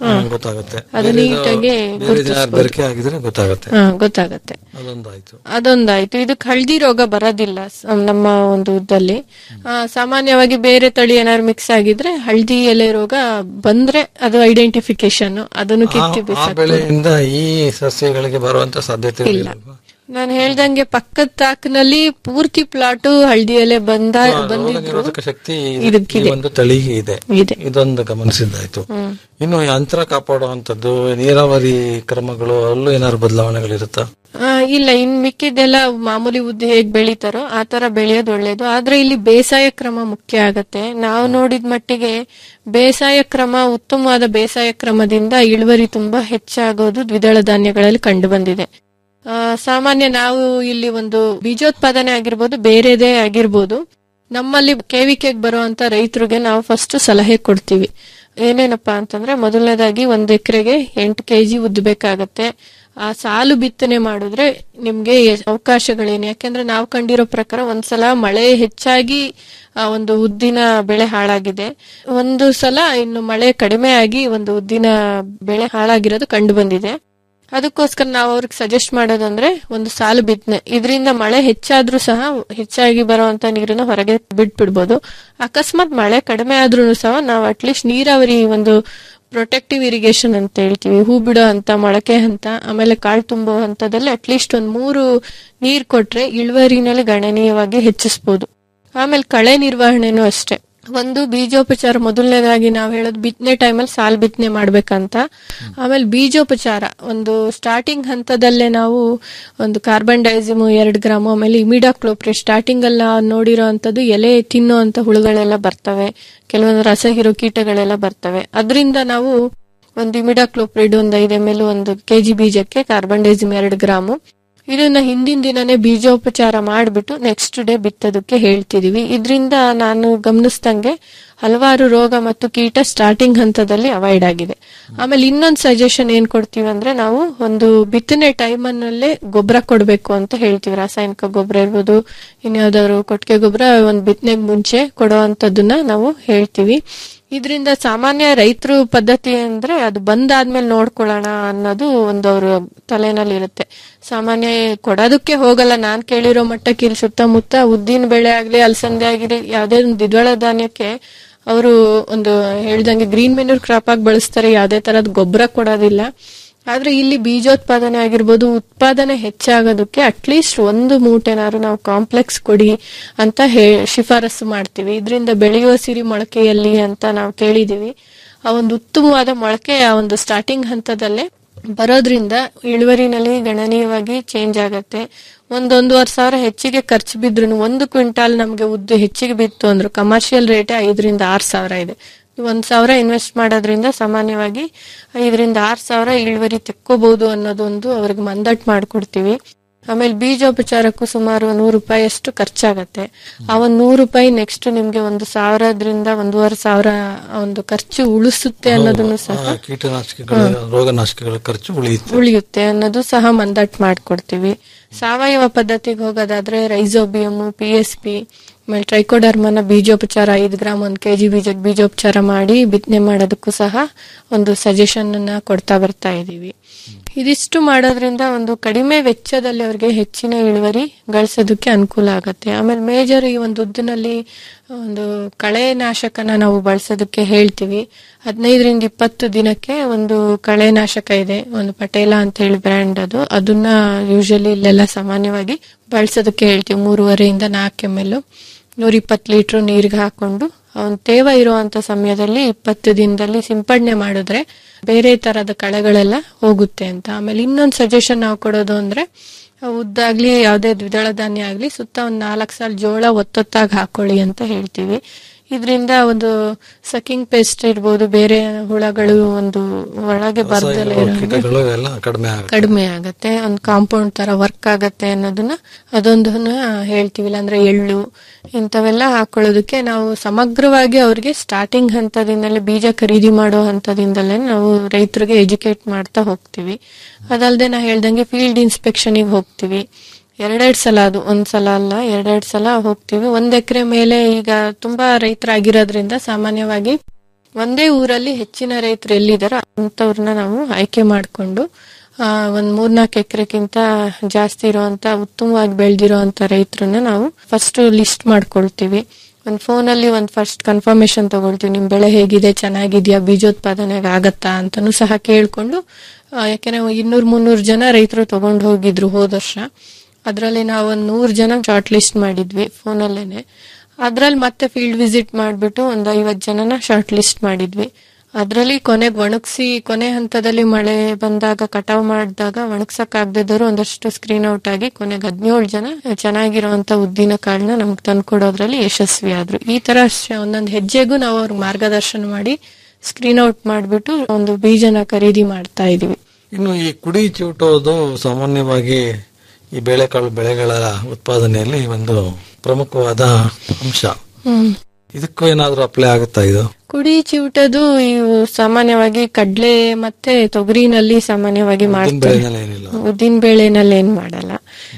ಹ್ಮ್. ಗೊತ್ತಾಗುತ್ತೆ ಅದು ಬೇರೆ ನೀಟಾಗಿ ಬೇರೆ ಜನ ಗುರುತಿಸ್ಬೋದು. ಬೆರಕೆ ಆಗಿದ್ರೆ ಗೊತ್ತಾಗುತ್ತೆ ಹಾ ಗೊತ್ತಾಗತ್ತೆ ಅದೊಂದಾಯ್ತು ಅದೊಂದಾಯ್ತು ಇದಕ್ಕೆ ಹಳದಿ ರೋಗ ಬರೋದಿಲ್ಲ ಸ- ನಮ್ಮ ಒಂದು ಇದಲ್ಲಿ ಆ, ಸಾಮಾನ್ಯವಾಗಿ ಬೇರೆ ತಳಿ ಏನಾದ್ರು ಮಿಕ್ಸ್ ಆಗಿದ್ರೆ ಹಳದಿ ಎಲೆ ರೋಗ ಬಂದ್ರೆ ಅದು ಐಡೆಂಟಿಫಿಕೇಶನ್ ಅದನ್ನು ಆ- ಕಿತ್ತಿ ಆ ಬಿಸಾಕ್ಬೋದು. ಬೆಳೆಯಿಂದ ಈ ಸಸ್ಯಗಳಿಗೆ ಬರುವಂತ ಸಾಧ್ಯತೆ ಇಲ್ಲ ಇಲ್ಲ ನಾನು ಹೇಳ್ದಂಗೆ ಪಕ್ಕದ ತಾಕ್ನಲ್ಲಿ ಪೂರ್ತಿ ಪ್ಲಾಟು ಹಳದಿ ಎಲೆ ಬಂದ ಬಂದಿದ್ರು ನಿರೋಧಕ ಶಕ್ತಿ ಇದಕ್ಕಿದೆ. ಈ ಒಂದು ತಳಿಗೆ ಇದೆ ಇದೆ ಇದೊಂದು ಗಮನಿಸಿದ್ದಾಯ್ತು ಹ್ಮ್. ಇನ್ನು ಈ ಅಂತರ ಕಾಪಾಡುವಂತದ್ದು ನೀರಾವರಿ ಕ್ರಮಗಳು ಅಲ್ಲೂ ಏನಾದ್ರು ಬದಲಾವಣೆಗಳಿರುತ್ತಾ ಆ, ಇಲ್ಲ ಇನ್ ಮಿಕ್ಕಿದ್ದೆಲ್ಲ ಮಾಮೂಲಿ ಉದ್ದೆ ಹೇಗ್ ಬೆಳಿತಾರೋ ಆ ತರ ಬೆಳೆಯೋದು ಒಳ್ಳೇದು ಆದ್ರೆ ಇಲ್ಲಿ ಬೇಸಾಯ ಕ್ರಮ ಮುಖ್ಯ ಆಗತ್ತೆ ನಾವು ನೋಡಿದ ಮಟ್ಟಿಗೆ ಬೇಸಾಯ ಕ್ರಮ ಉತ್ತಮವಾದ ಬೇಸಾಯ ಕ್ರಮದಿಂದ ಇಳುವರಿ ತುಂಬಾ ಹೆಚ್ಚಾಗೋದು ದ್ವಿದಳ ಧಾನ್ಯಗಳಲ್ಲಿ ಕಂಡು ಬಂದಿದೆ ಆ, ಸಾಮಾನ್ಯ ನಾವು ಇಲ್ಲಿ ಒಂದು ಬೀಜೋತ್ಪಾದನೆ ಆಗಿರ್ಬೋದು ಬೇರೆದೇ ಆಗಿರ್ಬೋದು ನಮ್ಮಲ್ಲಿ ಕೆವಿಕೆಗೆ ಬರುವಂತ ರೈತರಿಗೆ ನಾವು ಫಸ್ಟ್ ಸಲಹೆ ಕೊಡ್ತೀವಿ ಏನೇನಪ್ಪಾ ಅಂತಂದ್ರೆ ಮೊದಲನೇದಾಗಿ ಒಂದ್ ಎಕರೆಗೆ ಎಂಟು ಕೆಜಿ ಉದ್ದು ಬೇಕಾಗತ್ತೆ ಆ ಸಾಲು ಬಿತ್ತನೆ ಮಾಡಿದ್ರೆ ನಿಮ್ಗೆ ಎ- ಅವಕಾಶಗಳೇನು ಯಾಕೆಂದ್ರೆ ನಾವು ಕಂಡಿರೋ ಪ್ರಕಾರ ಒಂದ್ಸಲ ಮಳೆ ಹೆಚ್ಚಾಗಿ ಆ ಒಂದು ಉದ್ದಿನ ಬೆಳೆ ಹಾಳಾಗಿದೆ ಒಂದು ಸಲ ಇನ್ನು ಮಳೆ ಕಡಿಮೆ ಆಗಿ ಒಂದು ಉದ್ದಿನ ಬೆಳೆ ಹಾಳಾಗಿರೋದು ಕಂಡು ಬಂದಿದೆ ಅದಕ್ಕೋಸ್ಕರ ನಾವು ಅವ್ರಿಗೆ ಸಜೆಸ್ಟ್ ಮಾಡೋದಂದ್ರೆ ಒಂದು ಸಾಲು ಬಿತ್ತನೆ ಇದರಿಂದ ಮಳೆ ಹೆಚ್ಚಾದ್ರೂ ಸಹ ಹೆಚ್ಚಾಗಿ ಬರುವಂತ ನೀರನ್ನ ಹೊರಗೆ ಬಿಟ್ಬಿಡ್ಬೋದು ಅಕಸ್ಮಾತ್ ಮಳೆ ಕಡಿಮೆ ಆದ್ರೂ ಸಹ ನಾವು ಅಟ್ಲೀಸ್ಟ್ ನೀರಾವರಿ ಒಂದು ಪ್ರೊಟೆಕ್ಟಿವ್ ಇರಿಗೇಷನ್ ಅಂತ ಹೇಳ್ತೀವಿ ಹೂ ಬಿಡೋ ಹಂತ ಮೊಳಕೆ ಹಂತ ಆಮೇಲೆ ಕಾಳು ತುಂಬೋ ಹಂತದಲ್ಲಿ ಅಟ್ಲೀಸ್ಟ್ ಒಂದ್ ಮೂರು ನೀರ್ ಕೊಟ್ರೆ ಇಳುವರಿನಲ್ಲಿ ಗಣನೀಯವಾಗಿ ಹೆಚ್ಚಿಸಬಹುದು ಆಮೇಲೆ ಕಳೆ ನಿರ್ವಹಣೆನೂ ಅಷ್ಟೇ ಒಂದು ಬೀಜೋಪಚಾರ ಮೊದಲನೇದಾಗಿ ನಾವು ಹೇಳೋದು ಬಿತ್ತನೆ ಟೈಮಲ್ಲಿ ಸಾಲ್ ಬಿತ್ತನೆ ಮಾಡ್ಬೇಕಂತ ಆಮೇಲೆ ಬೀಜೋಪಚಾರ ಒಂದು ಸ್ಟಾರ್ಟಿಂಗ್ ಹಂತದಲ್ಲೇ ನಾವು ಒಂದು ಕಾರ್ಬನ್ ಡೈಸಿಮ್ ಎರಡು ಗ್ರಾಮ್ ಆಮೇಲೆ ಇಮಿಡಾಕ್ಲೋಪ್ರಿ ಸ್ಟಾರ್ಟಿಂಗ್ ಅಲ್ಲಿ ನಾವು ನೋಡಿರೋ ಅಂಥದ್ದು ಎಲೆ ತಿನ್ನೋ ಅಂತ ಹುಳುಗಳೆಲ್ಲ ಬರ್ತವೆ ಕೆಲವೊಂದು ರಸ ಹೀರೋ ಕೀಟಗಳೆಲ್ಲ ಬರ್ತವೆ ಅದರಿಂದ ನಾವು ಒಂದು ಇಮಿಡಾಕ್ಲೋಪ್ರಿಡ್ ಒಂದು ಐದು ಎಮ್ ಎಲ್ ಒಂದು ಕೆಜಿ ಬೀಜಕ್ಕೆ ಕಾರ್ಬನ್ ಡೈಸಿಮ್ ಎರಡು ಗ್ರಾಮು ಇದನ್ನ ಹಿಂದಿನ ದಿನನೇ ಬೀಜೋಪಚಾರ ಮಾಡಿಬಿಟ್ಟು ನೆಕ್ಸ್ಟ್ ಡೇ ಬಿತ್ತೋದಕ್ಕೆ ಹೇಳ್ತಿದೀವಿ ಇದರಿಂದ ನಾನು ಗಮನಿಸ್ದಂಗೆ ಹಲವಾರು ರೋಗ ಮತ್ತು ಕೀಟ ಸ್ಟಾರ್ಟಿಂಗ್ ಹಂತದಲ್ಲಿ ಅವಾಯ್ಡ್ ಆಗಿದೆ ಆಮೇಲೆ ಇನ್ನೊಂದು ಸಜೆಷನ್ ಏನ್ ಕೊಡ್ತೀವಿ ಅಂದ್ರೆ ನಾವು ಒಂದು ಬಿತ್ತನೆ ಟೈಮನ್ನಲ್ಲೇ ಗೊಬ್ಬರ ಕೊಡಬೇಕು ಅಂತ ಹೇಳ್ತೀವಿ ರಾಸಾಯನಿಕ ಗೊಬ್ಬರ ಇರ್ಬೋದು ಇನ್ಯಾವ್ದಾದ್ರು ಕೊಟ್ಟಿಗೆ ಗೊಬ್ಬರ ಒಂದು ಬಿತ್ತನೆಗೆ ಮುಂಚೆ ಕೊಡುವಂತದ್ದನ್ನ ನಾವು ಹೇಳ್ತೀವಿ ಇದರಿಂದ ಸಾಮಾನ್ಯ ರೈತರು ಪದ್ಧತಿ ಅಂದ್ರೆ ಅದು ಬಂದಾದ್ಮೇಲೆ ನೋಡ್ಕೊಳ್ಳೋಣ ಅನ್ನೋದು ಒಂದು ಅವ್ರ ತಲೆನಲ್ಲಿ ಇರುತ್ತೆ ಸಾಮಾನ್ಯ ಕೊಡೋದಕ್ಕೆ ಹೋಗಲ್ಲ ನಾನ್ ಕೇಳಿರೋ ಮಟ್ಟಕ್ಕೆ ಇಲ್ಲಿ ಸುತ್ತಮುತ್ತ ಉದ್ದಿನ ಬೆಳೆ ಆಗ್ಲಿ ಅಲಸಂದೆ ಆಗಿರಿ ಯಾವ್ದೇ ಒಂದು ದ್ವಿದಳ ಧಾನ್ಯಕ್ಕೆ ಅವರು ಒಂದು ಹೇಳ್ದಂಗೆ ಗ್ರೀನ್ ಮೆನ್ಯೂರ್ ಕ್ರಾಪ್ ಆಗಿ ಬಳಸ್ತಾರೆ ಯಾವ್ದೇ ತರದ್ ಗೊಬ್ಬರ ಕೊಡೋದಿಲ್ಲ ಆದ್ರೆ ಇಲ್ಲಿ ಬೀಜೋತ್ಪಾದನೆ ಆಗಿರ್ಬೋದು ಉತ್ಪಾದನೆ ಹೆಚ್ಚಾಗೋದಕ್ಕೆ ಅಟ್ಲೀಸ್ಟ್ ಒಂದು ಮೂಟೆನಾದ್ರು ನಾವು ಕಾಂಪ್ಲೆಕ್ಸ್ ಕೊಡಿ ಅಂತ ಹೇ ಶಿಫಾರಸು ಮಾಡ್ತೀವಿ ಇದರಿಂದ ಬೆಳೆಯುವ ಸಿರಿ ಮೊಳಕೆಯಲ್ಲಿ ಅಂತ ನಾವು ಕೇಳಿದೀವಿ ಆ ಒಂದು ಉತ್ತಮವಾದ ಮೊಳಕೆ ಆ ಒಂದು ಸ್ಟಾರ್ಟಿಂಗ್ ಹಂತದಲ್ಲೇ ಬರೋದ್ರಿಂದ ಇಳುವರಿನಲ್ಲಿ ಗಣನೀಯವಾಗಿ ಚೇಂಜ್ ಆಗತ್ತೆ ಒಂದೊಂದೂವರೆ ಸಾವಿರ ಹೆಚ್ಚಿಗೆ ಖರ್ಚು ಬಿದ್ರು ಒಂದು ಕ್ವಿಂಟಾಲ್ ನಮಗೆ ಉದ್ದು ಹೆಚ್ಚಿಗೆ ಬಿತ್ತು ಅಂದ್ರು ಕಮರ್ಷಿಯಲ್ ರೇಟೇ ಐದರಿಂದ ಆರು ಸಾವಿರ ಇದೆ ಒಂದ್ ಸಾವಿರ ಇನ್ವೆಸ್ಟ್ ಮಾಡೋದ್ರಿಂದ ಸಾಮಾನ್ಯವಾಗಿ ಐದರಿಂದ ಆರು ಸಾವಿರ ಇಳುವರಿ ತೆಕ್ಕೋಬಹುದು ಅನ್ನೋದೊಂದು ಅವ್ರಿಗೆ ಮಂದಟ್ ಮಾಡ್ಕೊಡ್ತೀವಿ ಆಮೇಲೆ ಬೀಜೋಪಚಾರಕ್ಕೂ ಸುಮಾರು ನೂರು ರೂಪಾಯಿ ಅಷ್ಟು ಖರ್ಚಾಗತ್ತೆ ಆ ಒಂದ್ ನೂರು ರೂಪಾಯಿ ನೆಕ್ಸ್ಟ್ ನಿಮ್ಗೆ ಒಂದು ಸಾವಿರದ್ರಿಂದ ಒಂದೂವರೆ ಸಾವಿರ ಒಂದು ಖರ್ಚು ಉಳಿಸುತ್ತೆ ಅನ್ನೋದನ್ನು ಸಹ ಆ, ಕೀಟನಾಶಕಗಳ ರೋಗನಾಶಕಗಳ ಖರ್ಚು ಉಳಿಯುತ್ತೆ ಉಳಿಯುತ್ತೆ ಅನ್ನೋದು ಸಹ ಮಂದಟ್ ಮಾಡ್ಕೊಡ್ತೀವಿ ಸಾವಯವ ಪದ್ಧತಿಗೆ ಹೋಗೋದಾದ್ರೆ ರೈಸೋಬಿಯಮ್ ಪಿ ಎಸ್ ಪಿ ಆಮೇಲೆ ಟ್ರೈಕೋಡರ್ಮನ ಬೀಜೋಪಚಾರ ಐದು ಗ್ರಾಮ್ ಒಂದು ಕೆಜಿ ಬೀಜಕ್ಕೆ ಬೀಜೋಪಚಾರ ಮಾಡಿ ಬಿತ್ತನೆ ಮಾಡೋದಕ್ಕೂ ಸಹ ಒಂದು ಸಜೆಷನ್ ಅನ್ನ ಕೊಡ್ತಾ ಬರ್ತಾ ಇದೀವಿ ಇದಿಷ್ಟು ಮಾಡೋದ್ರಿಂದ ಒಂದು ಕಡಿಮೆ ವೆಚ್ಚದಲ್ಲಿ ಅವ್ರಿಗೆ ಹೆಚ್ಚಿನ ಇಳುವರಿ ಗಳಿಸೋದಕ್ಕೆ ಅನುಕೂಲ ಆಗತ್ತೆ ಆಮೇಲೆ ಮೇಜರ್ ಈ ಒಂದು ಉದ್ದಿನಲ್ಲಿ ಒಂದು ಕಳೆ ನಾಶಕನ ನಾವು ಬಳಸೋದಕ್ಕೆ ಹೇಳ್ತೀವಿ ಹದಿನೈದರಿಂದ ಇಪ್ಪತ್ತು ದಿನಕ್ಕೆ ಒಂದು ಕಳೆ ನಾಶಕ ಇದೆ ಒಂದು ಪಟೇಲ ಅಂತ ಹೇಳಿ ಬ್ರ್ಯಾಂಡ್ ಅದು ಅದನ್ನ ಯೂಶಲಿ ಇಲ್ಲೆಲ್ಲ ಸಾಮಾನ್ಯವಾಗಿ ಬಳಸೋದಕ್ಕೆ ಹೇಳ್ತೀವಿ ಮೂರುವರೆಯಿಂದ ನಾಲ್ಕು ಎಮ್ ಎಲ್ ನೂರ ಇಪ್ಪತ್ತು ಲೀಟರ್ ನೀರಿಗೆ ಹಾಕೊಂಡು ಅವನ್ ತೇವ ಇರುವಂತ ಸಮಯದಲ್ಲಿ ಇಪ್ಪತ್ತು ದಿನದಲ್ಲಿ ಸಿಂಪಡಣೆ ಮಾಡಿದ್ರೆ ಬೇರೆ ತರದ ಕಳೆಗಳೆಲ್ಲ ಹೋಗುತ್ತೆ ಅಂತ ಆಮೇಲೆ ಇನ್ನೊಂದು ಸಜೆಷನ್ ನಾವು ಕೊಡೋದು ಅಂದ್ರೆ ಉದ್ದಾಗ್ಲಿ ಯಾವ್ದೇ ದ್ವಿದಳ ಧಾನ್ಯ ಆಗ್ಲಿ ಸುತ್ತ ಒಂದ್ ನಾಲ್ಕು ಸಾಲ ಜೋಳ ಒತ್ತೊತ್ತಾಗಿ ಹಾಕೊಳ್ಳಿ ಅಂತ ಹೇಳ್ತೀವಿ ಇದರಿಂದ ಒಂದು ಸಕಿಂಗ್ ಪೇಸ್ಟ್ ಇರ್ಬೋದು ಬೇರೆ ಹುಳಗಳು ಒಂದು ಒಳಗೆ ಬರ್ದಲೇ ಇರೋ ಹಾಗೆ ಕೀಟಗಳು ಎಲ್ಲ ಕಡಿಮೆ ಆಗುತ್ತೆ ಕಡಿಮೆ ಆಗತ್ತೆ ಒಂದು ಕಾಂಪೌಂಡ್ ತರ ವರ್ಕ್ ಆಗತ್ತೆ ಅನ್ನೋದನ್ನ ಅದೊಂದನ್ನ ಹೇಳ್ತೀವಿ ಇಲ್ಲಾಂದ್ರೆ ಎಳ್ಳು ಇಂಥವೆಲ್ಲ ಹಾಕೊಳ್ಳೋದಕ್ಕೆ ನಾವು ಸಮಗ್ರವಾಗಿ ಅವ್ರಿಗೆ ಸ್ಟಾರ್ಟಿಂಗ್ ಹಂತದಿಂದಲೇ ಬೀಜ ಖರೀದಿ ಮಾಡೋ ಹಂತದಿಂದಲೇ ನಾವು ರೈತರಿಗೆ ಎಜುಕೇಟ್ ಮಾಡ್ತಾ ಹೋಗ್ತೀವಿ ಅದಲ್ಲದೆ ನಾ ಹೇಳ್ದಂಗೆ ಫೀಲ್ಡ್ ಇನ್ಸ್ಪೆಕ್ಷನ್ಗೆ ಹೋಗ್ತೀವಿ ಎರಡೆರಡು ಸಲ ಅದು ಒಂದ್ ಸಲ ಅಲ್ಲ ಎರಡೆರಡು ಸಲ ಹೋಗ್ತೀವಿ ಒಂದ್ ಎಕರೆ ಮೇಲೆ ಈಗ ತುಂಬಾ ರೈತರಾಗಿರೋದ್ರಿಂದ ಸಾಮಾನ್ಯವಾಗಿ ಒಂದೇ ಊರಲ್ಲಿ ಹೆಚ್ಚಿನ ರೈತರು ಎಲ್ಲಿದಾರೋ ಅಂತವ್ರನ್ನ ನಾವು ಆಯ್ಕೆ ಮಾಡಿಕೊಂಡು ಒಂದ್ ಮೂರ್ನಾಲ್ಕು ಎಕರೆಗಿಂತ ಜಾಸ್ತಿ ಇರುವಂತ ಉತ್ತಮವಾಗಿ ಬೆಳೆದಿರೋಂತ ರೈತರನ್ನ ನಾವು ಫಸ್ಟ್ ಲಿಸ್ಟ್ ಮಾಡ್ಕೊಳ್ತೀವಿ ಒಂದ್ ಫೋನಲ್ಲಿ ಒಂದ್ ಫಸ್ಟ್ ಕನ್ಫರ್ಮೇಶನ್ ತಗೊಳ್ತೀವಿ ನಿಮ್ ಬೆಳೆ ಹೇಗಿದೆ ಚೆನ್ನಾಗಿದ್ಯಾ ಬೀಜೋತ್ಪಾದನೆ ಆಗತ್ತಾ ಅಂತಾನು ಸಹ ಕೇಳ್ಕೊಂಡು ಆ, ಯಾಕೆಂದ್ರೆ ಇನ್ನೂರ್ ಮುನ್ನೂರ್ ಜನ ರೈತರು ತಗೊಂಡು ಹೋಗಿದ್ರು ಹೋದ ವರ್ಷ ಅದ್ರಲ್ಲಿ ನಾವು ಒಂದ್ ನೂರ್ ಜನ ಶಾರ್ಟ್ ಲಿಸ್ಟ್ ಮಾಡಿದ್ವಿ ಫೋನಲ್ಲೇನೆ ಅದ್ರಲ್ಲಿ ಮತ್ತೆ ಫೀಲ್ಡ್ ವಿಸಿಟ್ ಮಾಡ್ಬಿಟ್ಟು ಒಂದ್ ಐವತ್ ಜನನ ಶಾರ್ಟ್ ಲಿಸ್ಟ್ ಮಾಡಿದ್ವಿ ಅದ್ರಲ್ಲಿ ಕೊನೆಗೆ ಒಣಗಿಸಿ ಕೊನೆ ಹಂತದಲ್ಲಿ ಮಳೆ ಬಂದಾಗ ಕಟಾವ್ ಮಾಡಿದಾಗ ಒಣಗ್ಸಕ್ ಆಗದಿದ್ದವರು ಒಂದಷ್ಟು ಸ್ಕ್ರೀನ್ ಔಟ್ ಆಗಿ ಕೊನೆಗೆ ಹದಿನೇಳು ಜನ ಚೆನ್ನಾಗಿರುವಂತ ಉದ್ದಿನ ಕಾಳನ್ನ ನಮ್ಗೆ ತಂದ್ಕೊಡೋದ್ರಲ್ಲಿ ಯಶಸ್ವಿ ಆದ್ರು ಈ ತರ ಶ- ಒಂದೊಂದು ಹೆಜ್ಜೆಗೂ ನಾವು ಅವ್ರಿಗೆ ಮಾರ್ಗದರ್ಶನ ಮಾಡಿ ಸ್ಕ್ರೀನ್ ಔಟ್ ಮಾಡ್ಬಿಟ್ಟು ಒಂದು ಬೀಜನ ಖರೀದಿ ಮಾಡ್ತಾ ಇದೀವಿ ಇನ್ನು ಈ ಕುಡಿ ಚಿವುಟೋದು ಸಾಮಾನ್ಯವಾಗಿ ಈ ಬೇಳೆಕಾಳು ಬೆಳೆಗಳ ಉತ್ಪಾದನೆಯಲ್ಲಿ ಒಂದು ಪ್ರಮುಖವಾದ ಅಂಶ ಹ್ಮ್ ಇದಕ್ಕೂ ಏನಾದ್ರೂ ಅಪ್ಲೈ ಆಗುತ್ತಾ ಇದು ಕುಡಿ ಚಿವುಟದು ಇವು ಸಾಮಾನ್ಯವಾಗಿ ಕಡ್ಲೆ ಮತ್ತೆ ತೊಗರಿನಲ್ಲಿ ಸಾಮಾನ್ಯವಾಗಿ ಮಾಡ್ತಾರೆ ಬೆಳೆನಲ್ಲಿ ಏನಿಲ್ಲ ಉದ್ದಿನ ಬೇಳೆನಲ್ಲಿ ಏನ್ ಮಾಡಲ್ಲ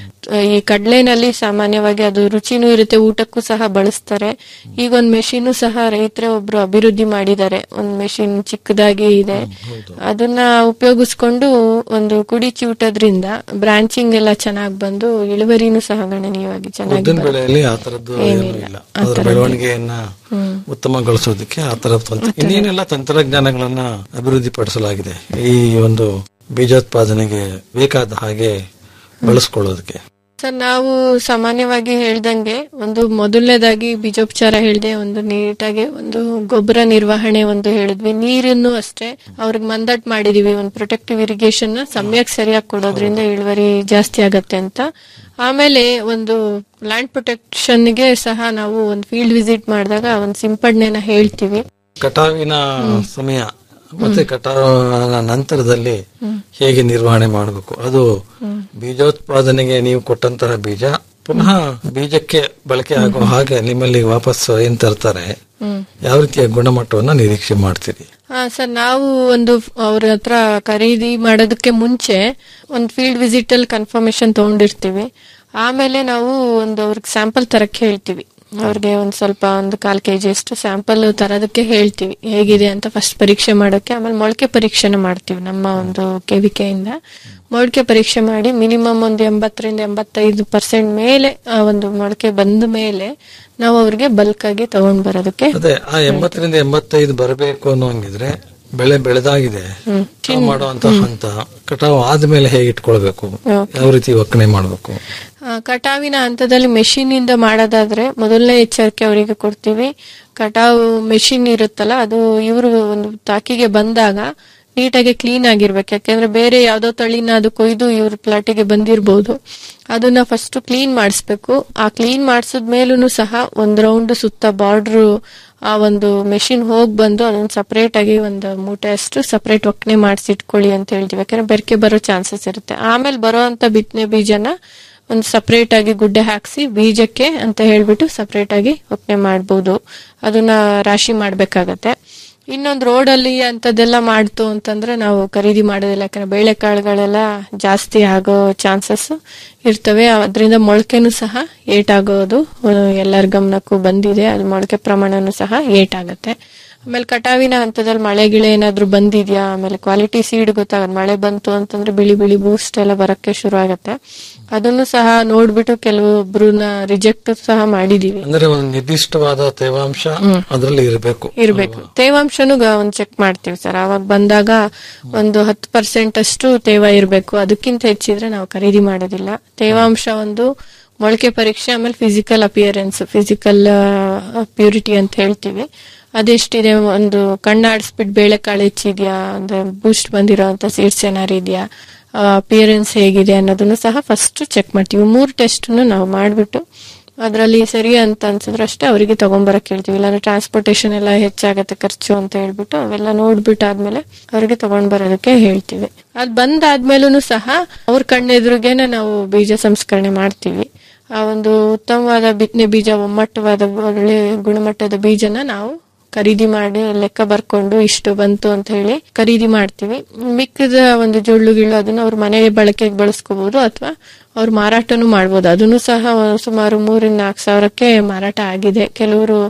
ಈ ಕಡ್ಲೆನಲ್ಲಿ ಸಾಮಾನ್ಯವಾಗಿ ಅದು ರುಚಿನೂ ಇರುತ್ತೆ ಊಟಕ್ಕೂ ಸಹ ಬಳಸ್ತಾರೆ ಈಗ ಒಂದ್ ಮೆಷಿನ್ ಸಹ ರೈತರೇ ಒಬ್ರು ಅಭಿವೃದ್ಧಿ ಮಾಡಿದ್ದಾರೆ ಒಂದ್ ಮೆಷಿನ್ ಚಿಕ್ಕದಾಗಿ ಇದೆ ಅದನ್ನ ಉಪಯೋಗಿಸ್ಕೊಂಡು ಒಂದು ಕುಡಿ ಚಿವುಟದ್ರಿಂದ ಬ್ರಾಂಚಿಂಗ್ ಎಲ್ಲ ಚೆನ್ನಾಗಿ ಬಂದು ಇಳುವರಿನೂ ಸಹ ಗಣನೀಯವಾಗಿ ಚೆನ್ನಾಗಿ ಉದ್ದಿನ ಬರುತ್ತೆ. ಬೆಳೆಯಲ್ಲಿ ಆ ತರದ್ದು ಏನೂ ಇಲ್ಲ ಅದರ ಬೆಳವಣಿಗೆಯನ್ನ ಉತ್ತಮಗೊಳಿಸೋದಕ್ಕೆ ಆ ತರದ ತಂತ್ರ ಇನ್ನೇನೆಲ್ಲ ತಂತ್ರಜ್ಞಾನಗಳನ್ನ ಅಭಿವೃದ್ಧಿ ಪಡಿಸಲಾಗಿದೆ ಈ ಒಂದು ಬೀಜೋತ್ಪಾದನೆಗೆ ಬೇಕಾದ ಹಾಗೆ ಬಳಸ್ಕೊಳ್ಳೋದಕ್ಕೆ ಸರ್ ನಾವು ಸಾಮಾನ್ಯವಾಗಿ ಹೇಳ್ದಂಗೆ ಒಂದು ಮೊದಲನೇದಾಗಿ ಬೀಜೋಪಚಾರ ಹೇಳ್ದೆ ಒಂದು ನೀಟಾಗಿ ಒಂದು ಗೊಬ್ಬರ ನಿರ್ವಹಣೆ ಒಂದು ಹೇಳಿದ್ವಿ ನೀರನ್ನು ಅಷ್ಟೇ ಅವ್ರಿಗೆ ಮಂದಟ್ ಮಾಡಿದೀವಿ ಒಂದು ಪ್ರೊಟೆಕ್ಟಿವ್ ಇರಿಗೇಷನ್ ನ ಸಮಯಕ್ಕೆ ಸರಿಯಾಗಿ ಕೊಡೋದ್ರಿಂದ ಇಳುವರಿ ಜಾಸ್ತಿ ಆಗತ್ತೆ ಅಂತ ಆಮೇಲೆ ಒಂದು ಲ್ಯಾಂಡ್ ಪ್ರೊಟೆಕ್ಷನ್ ಗೆ ಸಹ ನಾವು ಒಂದು ಫೀಲ್ಡ್ ವಿಸಿಟ್ ಮಾಡಿದಾಗ ಒಂದು ಸಿಂಪಡಣೆನ ಹೇಳ್ತೀವಿ ಕಟಾವಿನ ಸಮಯ ಮತ್ತೆ ಕಟಾವಿನ ನಂತರದಲ್ಲಿ ಹೇಗೆ ನಿರ್ವಹಣೆ ಮಾಡಬೇಕು ಅದು ಬೀಜೋತ್ಪಾದನೆಗೆ ನೀವು ಕೊಟ್ಟಂತಹ ಬೀಜ ಪುನಃ ಬೀಜಕ್ಕೆ ಬಳಕೆ ಆಗೋ ಹಾಗೆ ನಿಮ್ಮಲ್ಲಿ ವಾಪಸ್ ಏನ್ ತರ್ತಾರೆ ಹ್ಮ್ ಯಾವ ರೀತಿಯ ಗುಣಮಟ್ಟವನ್ನ ನಿರೀಕ್ಷೆ ಮಾಡ್ತೀರಿ ಹಾ ಸರ್ ನಾವು ಒಂದು ಅವ್ರ ಹತ್ರ ಖರೀದಿ ಮಾಡೋದಕ್ಕೆ ಮುಂಚೆ ಒಂದು ಫೀಲ್ಡ್ ವಿಸಿಟ್ ಅಲ್ಲಿ ಕನ್ಫರ್ಮೇಶನ್ ತಗೊಂಡಿರ್ತೀವಿ ಆಮೇಲೆ ನಾವು ಒಂದು ಅವ್ರಿಗೆ ಸ್ಯಾಂಪಲ್ ತರಕ್ಕೆ ಹೇಳ್ತೀವಿ ಅವ್ರಿಗೆ ಒಂದ್ ಸ್ವಲ್ಪ ಒಂದು ಕಾಲ್ ಕೆಜಿ ಅಷ್ಟು ಸ್ಯಾಂಪಲ್ ತರೋದಕ್ಕೆ ಹೇಳ್ತೀವಿ ಹೇಗಿದೆ ಅಂತ ಫಸ್ಟ್ ಪರೀಕ್ಷೆ ಮಾಡೋಕೆ ಆಮೇಲೆ ಮೊಳಕೆ ಪರೀಕ್ಷೆನ ಮಾಡ್ತೀವಿ ನಮ್ಮ ಒಂದು ಕೆವಿಕೆಯಿಂದ ಮೊಳಕೆ ಪರೀಕ್ಷೆ ಮಾಡಿ ಮಿನಿಮಮ್ ಒಂದು ಎಂಬತ್ತರಿಂದ ಎಂಬತ್ತೈದು ಪರ್ಸೆಂಟ್ ಮೇಲೆ ಆ ಒಂದು ಮೊಳಕೆ ಬಂದ ಮೇಲೆ ನಾವು ಅವ್ರಿಗೆ ಬಲ್ಕ್ ಆಗಿ ತಗೊಂಡ್ ಬರೋದಕ್ಕೆ ಅದೇ ಆ ಎಂಬತ್ತರಿಂದ ಎಂಬತ್ತೈದು ಬರಬೇಕು ಅನ್ನೋಂಗಿದ್ರೆ ಬೆಳೆ ಬೆಳೆದಾಗಿದೆ ಕಟಾವು ಮಾಡುವಂತ ಹಂತ ಕಟಾವು ಆದ್ಮೇಲೆ ಹೇಗೆ ಇಟ್ಕೊಳ್ಬೇಕು ಯಾವ ರೀತಿ ಒಕ್ಕಣೆ ಮಾಡಬೇಕು ಆ, ಕಟಾವಿನ ಹಂತದಲ್ಲಿ ಮೆಷಿನ್ ಇಂದ ಮಾಡೋದಾದ್ರೆ ಮೊದಲನೇ ಎಚ್ಚರಿಕೆ ಅವರಿಗೆ ಕೊಡ್ತೀವಿ ಕಟಾವು ಮೆಷಿನ್ ಇರುತ್ತಲ್ಲ ಅದು ಇವರು ಒಂದು ತಾಕಿಗೆ ಬಂದಾಗ ನೀಟಾಗಿ ಕ್ಲೀನ್ ಆಗಿರ್ಬೇಕು ಯಾಕೆಂದ್ರೆ ಬೇರೆ ಯಾವ್ದೋ ತಳಿನ ಅದು ಕೊಯ್ದು ಇವ್ರ ಪ್ಲಾಟಿಗೆ ಬಂದಿರಬಹುದು ಅದನ್ನ ಫಸ್ಟ್ ಕ್ಲೀನ್ ಮಾಡಿಸ್ಬೇಕು ಆ ಕ್ಲೀನ್ ಮಾಡಿಸಿದ ಮೇಲೂ ಸಹ ಒಂದ್ ರೌಂಡ್ ಸುತ್ತ ಬಾರ್ಡ್ರು ಆ ಒಂದು ಮೆಷಿನ್ ಹೋಗ್ ಬಂದು ಅದನ್ನ ಸಪರೇಟ್ ಆಗಿ ಒಂದು ಮೂಟೆ ಅಷ್ಟು ಸಪರೇಟ್ ಒಕ್ಕಣೆ ಮಾಡಿಸಿ ಇಟ್ಕೊಳ್ಳಿ ಅಂತ ಹೇಳ್ತೀವಿ ಯಾಕಂದ್ರೆ ಬೆರಕೆ ಬರೋ ಚಾನ್ಸಸ್ ಇರುತ್ತೆ ಆಮೇಲೆ ಬರೋಂತ ಬಿತ್ತನೆ ಬೀಜನ ಒಂದು ಸಪರೇಟ್ ಆಗಿ ಗುಡ್ಡೆ ಹಾಕ್ಸಿ ಬೀಜಕ್ಕೆ ಅಂತ ಹೇಳ್ಬಿಟ್ಟು ಸಪರೇಟ್ ಆಗಿ ಒಕ್ಕಣೆ ಮಾಡ್ಬೋದು ಅದನ್ನ ರಾಶಿ ಮಾಡ್ಬೇಕಾಗತ್ತೆ ಇನ್ನೊಂದು ರೋಡ್ ಅಲ್ಲಿ ಅಂತದೆಲ್ಲ ಮಾಡ್ತು ಅಂತಂದ್ರೆ ನಾವು ಖರೀದಿ ಮಾಡೋದಿಲ್ಲ ಯಾಕಂದ್ರೆ ಬೇಳೆಕಾಳುಗಳೆಲ್ಲ ಜಾಸ್ತಿ ಆಗೋ ಚಾನ್ಸಸ್ ಇರ್ತವೆ ಅದರಿಂದ ಮೊಳಕೆನೂ ಸಹ ಏಟಾಗೋದು ಅಹ್, ಎಲ್ಲರ ಗಮನಕ್ಕೂ ಬಂದಿದೆ ಅದು ಮೊಳಕೆ ಪ್ರಮಾಣನೂ ಸಹ ಏಟಾಗತ್ತೆ ಆಮೇಲೆ ಕಟಾವಿನ ಹಂತದಲ್ಲಿ ಮಳೆ ಗಿಳೆ ಏನಾದ್ರೂ ಬಂದಿದ್ಯಾ ಆಮೇಲೆ ಕ್ವಾಲಿಟಿ ಸೀಡ್ ಗೊತ್ತಾಗತ್ತೆ ಮಳೆ ಬಂತು ಅಂತಂದ್ರೆ ಬಿಳಿ ಬಿಳಿ ಬೂಸ್ಟ್ ಎಲ್ಲ ಬರಕ್ಕೆ ಶುರು ಆಗತ್ತೆ ಅದನ್ನು ಸಹ ನೋಡ್ಬಿಟ್ಟು ಕೆಲವೊಬ್ರನ್ನ ರಿಜೆಕ್ಟ್ ಸಹ ಮಾಡಿದೀವಿ ಅಂದ್ರೆ ಒಂದು ನಿರ್ದಿಷ್ಟವಾದ ತೇವಾಂಶ ಅದರಲ್ಲಿ ಇರಬೇಕು ಇರ್ಬೇಕು ತೇವಾಂಶನು ಗ- ಒಂದ್ ಚೆಕ್ ಮಾಡ್ತೀವಿ ಸರ್ ಅವಾಗ ಬಂದಾಗ ಒಂದು ಹತ್ತು ಪರ್ಸೆಂಟ್ ಅಷ್ಟು ತೇವ ಇರಬೇಕು ಅದಕ್ಕಿಂತ ಹೆಚ್ಚಿದ್ರೆ ನಾವು ಖರೀದಿ ಮಾಡೋದಿಲ್ಲ ತೇವಾಂಶ ಒಂದು ಮೊಳಕೆ ಪರೀಕ್ಷೆ ಆಮೇಲೆ ಫಿಸಿಕಲ್ ಅಪಿಯರೆನ್ಸ್ ಫಿಸಿಕಲ್ ಪ್ಯೂರಿಟಿ ಅಂತ ಹೇಳ್ತೀವಿ ಅದೆಷ್ಟಿದೆ ಒಂದು ಕಣ್ಣಾಡಿಸ್ಬಿಟ್ಟು ಬೇಳೆಕಾಳು ಹೆಚ್ಚಿದ್ಯಾ ಅಂದ್ರೆ ಬೂಸ್ಟ್ ಬಂದಿರೋ ಅಂತ ಸೀಡ್ಸ್ ಏನಾರು ಇದೆಯಾ ಅಪಿಯರೆನ್ಸ್ ಹೇಗಿದೆ ಅನ್ನೋದನ್ನು ಸಹ ಫಸ್ಟ್ ಚೆಕ್ ಮಾಡ್ತೀವಿ ಮೂರು ಟೆಸ್ಟ್ ನಾವು ಮಾಡ್ಬಿಟ್ಟು ಅದರಲ್ಲಿ ಸರಿ ಅಂತ ಅನ್ಸಿದ್ರೆ ಅಷ್ಟೇ ಅವರಿಗೆ ತಗೊಂಬರಕ್ ಹೇಳ್ತೀವಿ ಇಲ್ಲಾಂದ್ರೆ ಟ್ರಾನ್ಸ್ಪೋರ್ಟೇಷನ್ ಎಲ್ಲ ಹೆಚ್ಚಾಗತ್ತೆ ಖರ್ಚು ಅಂತ ಹೇಳ್ಬಿಟ್ಟು ಅವೆಲ್ಲ ನೋಡ್ಬಿಟ್ಟು ಆದ್ಮೇಲೆ ಅವರಿಗೆ ತಗೊಂಡ್ ಬರೋದಕ್ಕೆ ಹೇಳ್ತೀವಿ ಅದ್ ಬಂದಾದ್ಮೇಲೂ ಸಹ ಅವ್ರ ಕಣ್ಣೆದುರಿಗೇನೆ ನಾವು ಬೀಜ ಸಂಸ್ಕರಣೆ ಮಾಡ್ತೀವಿ ಆ ಒಂದು ಉತ್ತಮವಾದ ಬಿತ್ತನೆ ಬೀಜ ಒಮ್ಮಟ್ಟವಾದ ಒಳ್ಳೆ ಗುಣಮಟ್ಟದ ಬೀಜನ ನಾವು ಖರೀದಿ ಮಾಡಿ ಲೆಕ್ಕ ಬರ್ಕೊಂಡು ಇಷ್ಟು ಬಂತು ಅಂತ ಹೇಳಿ ಖರೀದಿ ಮಾಡ್ತೀವಿ ಮಿಕ್ಕಿದ ಒಂದು ಜೊಳ್ಳು ಗಿಳ್ಳು ಅದನ್ನ ಅವ್ರ ಮನೆ ಬಳಕೆಗೆ ಬಳಸ್ಕೋಬಹುದು ಅಥವಾ ಅವ್ರು ಮಾರಾಟನೂ ಮಾಡ್ಬೋದು ಅದನ್ನು ಸಹ ಸುಮಾರು ಮೂರಿಂದ ನಾಲ್ಕು ಸಾವಿರಕ್ಕೆ ಮಾರಾಟ ಆಗಿದೆ ಕೆಲವರು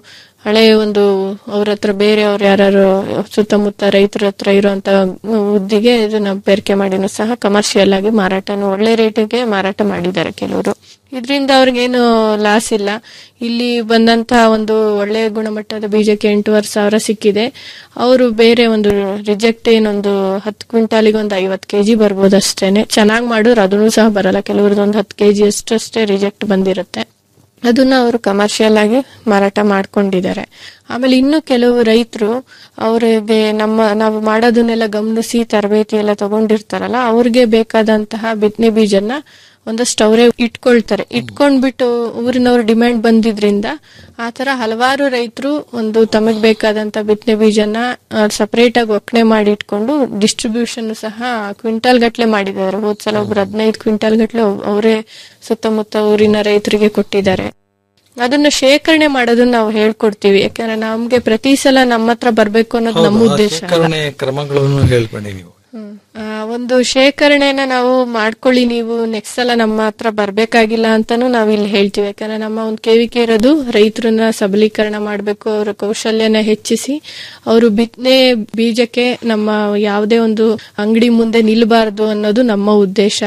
ಹಳೆ ಒಂದು ಅವ್ರ ಹತ್ರ ಬೇರೆ ಅವ್ರು ಯಾರು ಸುತ್ತಮುತ್ತ ರೈತರ ಹತ್ರ ಇರುವಂತ ಉದ್ದಿಗೆ ಇದನ್ನ ಬೇರಿಕೆ ಮಾಡಿನೂ ಸಹ ಕಮರ್ಷಿಯಲ್ ಆಗಿ ಮಾರಾಟನು ಒಳ್ಳೆ ರೇಟಿಗೆ ಮಾರಾಟ ಮಾಡಿದ್ದಾರೆ ಕೆಲವರು ಇದರಿಂದ ಅವ್ರಿಗೇನು ಲಾಸ್ ಇಲ್ಲ ಇಲ್ಲಿ ಬಂದಂತ ಒಂದು ಒಳ್ಳೆ ಗುಣಮಟ್ಟದ ಬೀಜಕ್ಕೆ ಎಂಟೂವರೆ ಸಾವಿರ ಸಿಕ್ಕಿದೆ ಅವರು ಬೇರೆ ಒಂದು ರಿಜೆಕ್ಟ್ ಏನೊಂದು ಹತ್ತು ಕ್ವಿಂಟಾಲಿಗೆ ಒಂದು ಐವತ್ತು ಕೆಜಿ ಬರ್ಬೋದು ಅಷ್ಟೇನೆ ಚೆನ್ನಾಗಿ ಮಾಡಿದ್ರೆ ಅದನ್ನು ಸಹ ಬರಲ್ಲ ಕೆಲವ್ರದ್ದು ಒಂದು ಹತ್ತು ಕೆಜಿ ಅಷ್ಟಷ್ಟೇ ರಿಜೆಕ್ಟ್ ಬಂದಿರುತ್ತೆ ಅದನ್ನ ಅವರು ಕಮರ್ಷಿಯಲ್ ಆಗಿ ಮಾರಾಟ ಮಾಡ್ಕೊಂಡಿದ್ದಾರೆ ಆಮೇಲೆ ಇನ್ನು ಕೆಲವು ರೈತರು ಅವರಿಗೆ ನಮ್ಮ ನಾವು ಮಾಡೋದನ್ನೆಲ್ಲ ಗಮನಿಸಿ ತರಬೇತಿ ಎಲ್ಲ ತಗೊಂಡಿರ್ತಾರಲ್ಲ ಅವ್ರಿಗೆ ಬೇಕಾದಂತಹ ಬಿತ್ತನೆ ಬೀಜನ ಒಂದಷ್ಟು ಅವರೇ ಇಟ್ಕೊಳ್ತಾರೆ ಇಟ್ಕೊಂಡ್ಬಿಟ್ಟು ಊರಿನವ್ರ ಡಿಮ್ಯಾಂಡ್ ಬಂದಿದ್ರಿಂದ ಆ ತರ ಹಲವಾರು ರೈತರು ಒಂದು ತಮಗ್ ಬೇಕಾದಂತ ಬಿತ್ತನೆ ಬೀಜನ ಸಪರೇಟ್ ಆಗಿ ಒಕ್ಕಣೆ ಮಾಡಿ ಇಟ್ಕೊಂಡು ಡಿಸ್ಟ್ರಿಬ್ಯೂಷನ್ ಸಹ ಕ್ವಿಂಟಾಲ್ ಗಟ್ಲೆ ಮಾಡಿದ್ದಾರೆ ಹೋದ್ ಸಲ ಒಬ್ರು ಹದಿನೈದು ಕ್ವಿಂಟಾಲ್ ಗಟ್ಲೆ ಅವರೇ ಸುತ್ತಮುತ್ತ ಊರಿನ ರೈತರಿಗೆ ಕೊಟ್ಟಿದ್ದಾರೆ ಅದನ್ನ ಶೇಖರಣೆ ಮಾಡೋದನ್ನ ನಾವು ಹೇಳ್ಕೊಡ್ತೀವಿ ಯಾಕಂದ್ರೆ ನಮ್ಗೆ ಪ್ರತಿ ಸಲ ನಮ್ಮ ಹತ್ರ ಬರ್ಬೇಕು ಅನ್ನೋದು ನಮ್ಮ ಹೌದು, ಆ ಉದ್ದೇಶ ಅಲ್ಲ. ಶೇಖರಣೆ ಕ್ರಮಗಳನ್ನು ಹೇಳ್ಕೊಂಡಿ ನೀವು ಆ, ಒಂದು ಶೇಖರಣೆನ ನಾವು ಮಾಡ್ಕೊಳ್ಳಿ ನೀವು ನೆಕ್ಸ್ಟ್ ಸಲ ನಮ್ಮ ಹತ್ರ ಬರ್ಬೇಕಾಗಿಲ್ಲ ಅಂತಾನು ನಾವ್ ಇಲ್ಲಿ ಹೇಳ್ತೀವಿ ಯಾಕಂದ್ರೆ ನಮ್ಮ ಒಂದು ಕೇವಿಕೆ ಇರೋದು ರೈತರನ್ನ ಸಬಲೀಕರಣ ಮಾಡ್ಬೇಕು ಅವರ ಕೌಶಲ್ಯನ ಹೆಚ್ಚಿಸಿ ಅವರು ಬಿತ್ತನೆ ಬೀಜಕ್ಕೆ ನಮ್ಮ ಯಾವುದೇ ಒಂದು ಅಂಗಡಿ ಮುಂದೆ ನಿಲ್ಬಾರ್ದು ಅನ್ನೋದು ನಮ್ಮ ಉದ್ದೇಶ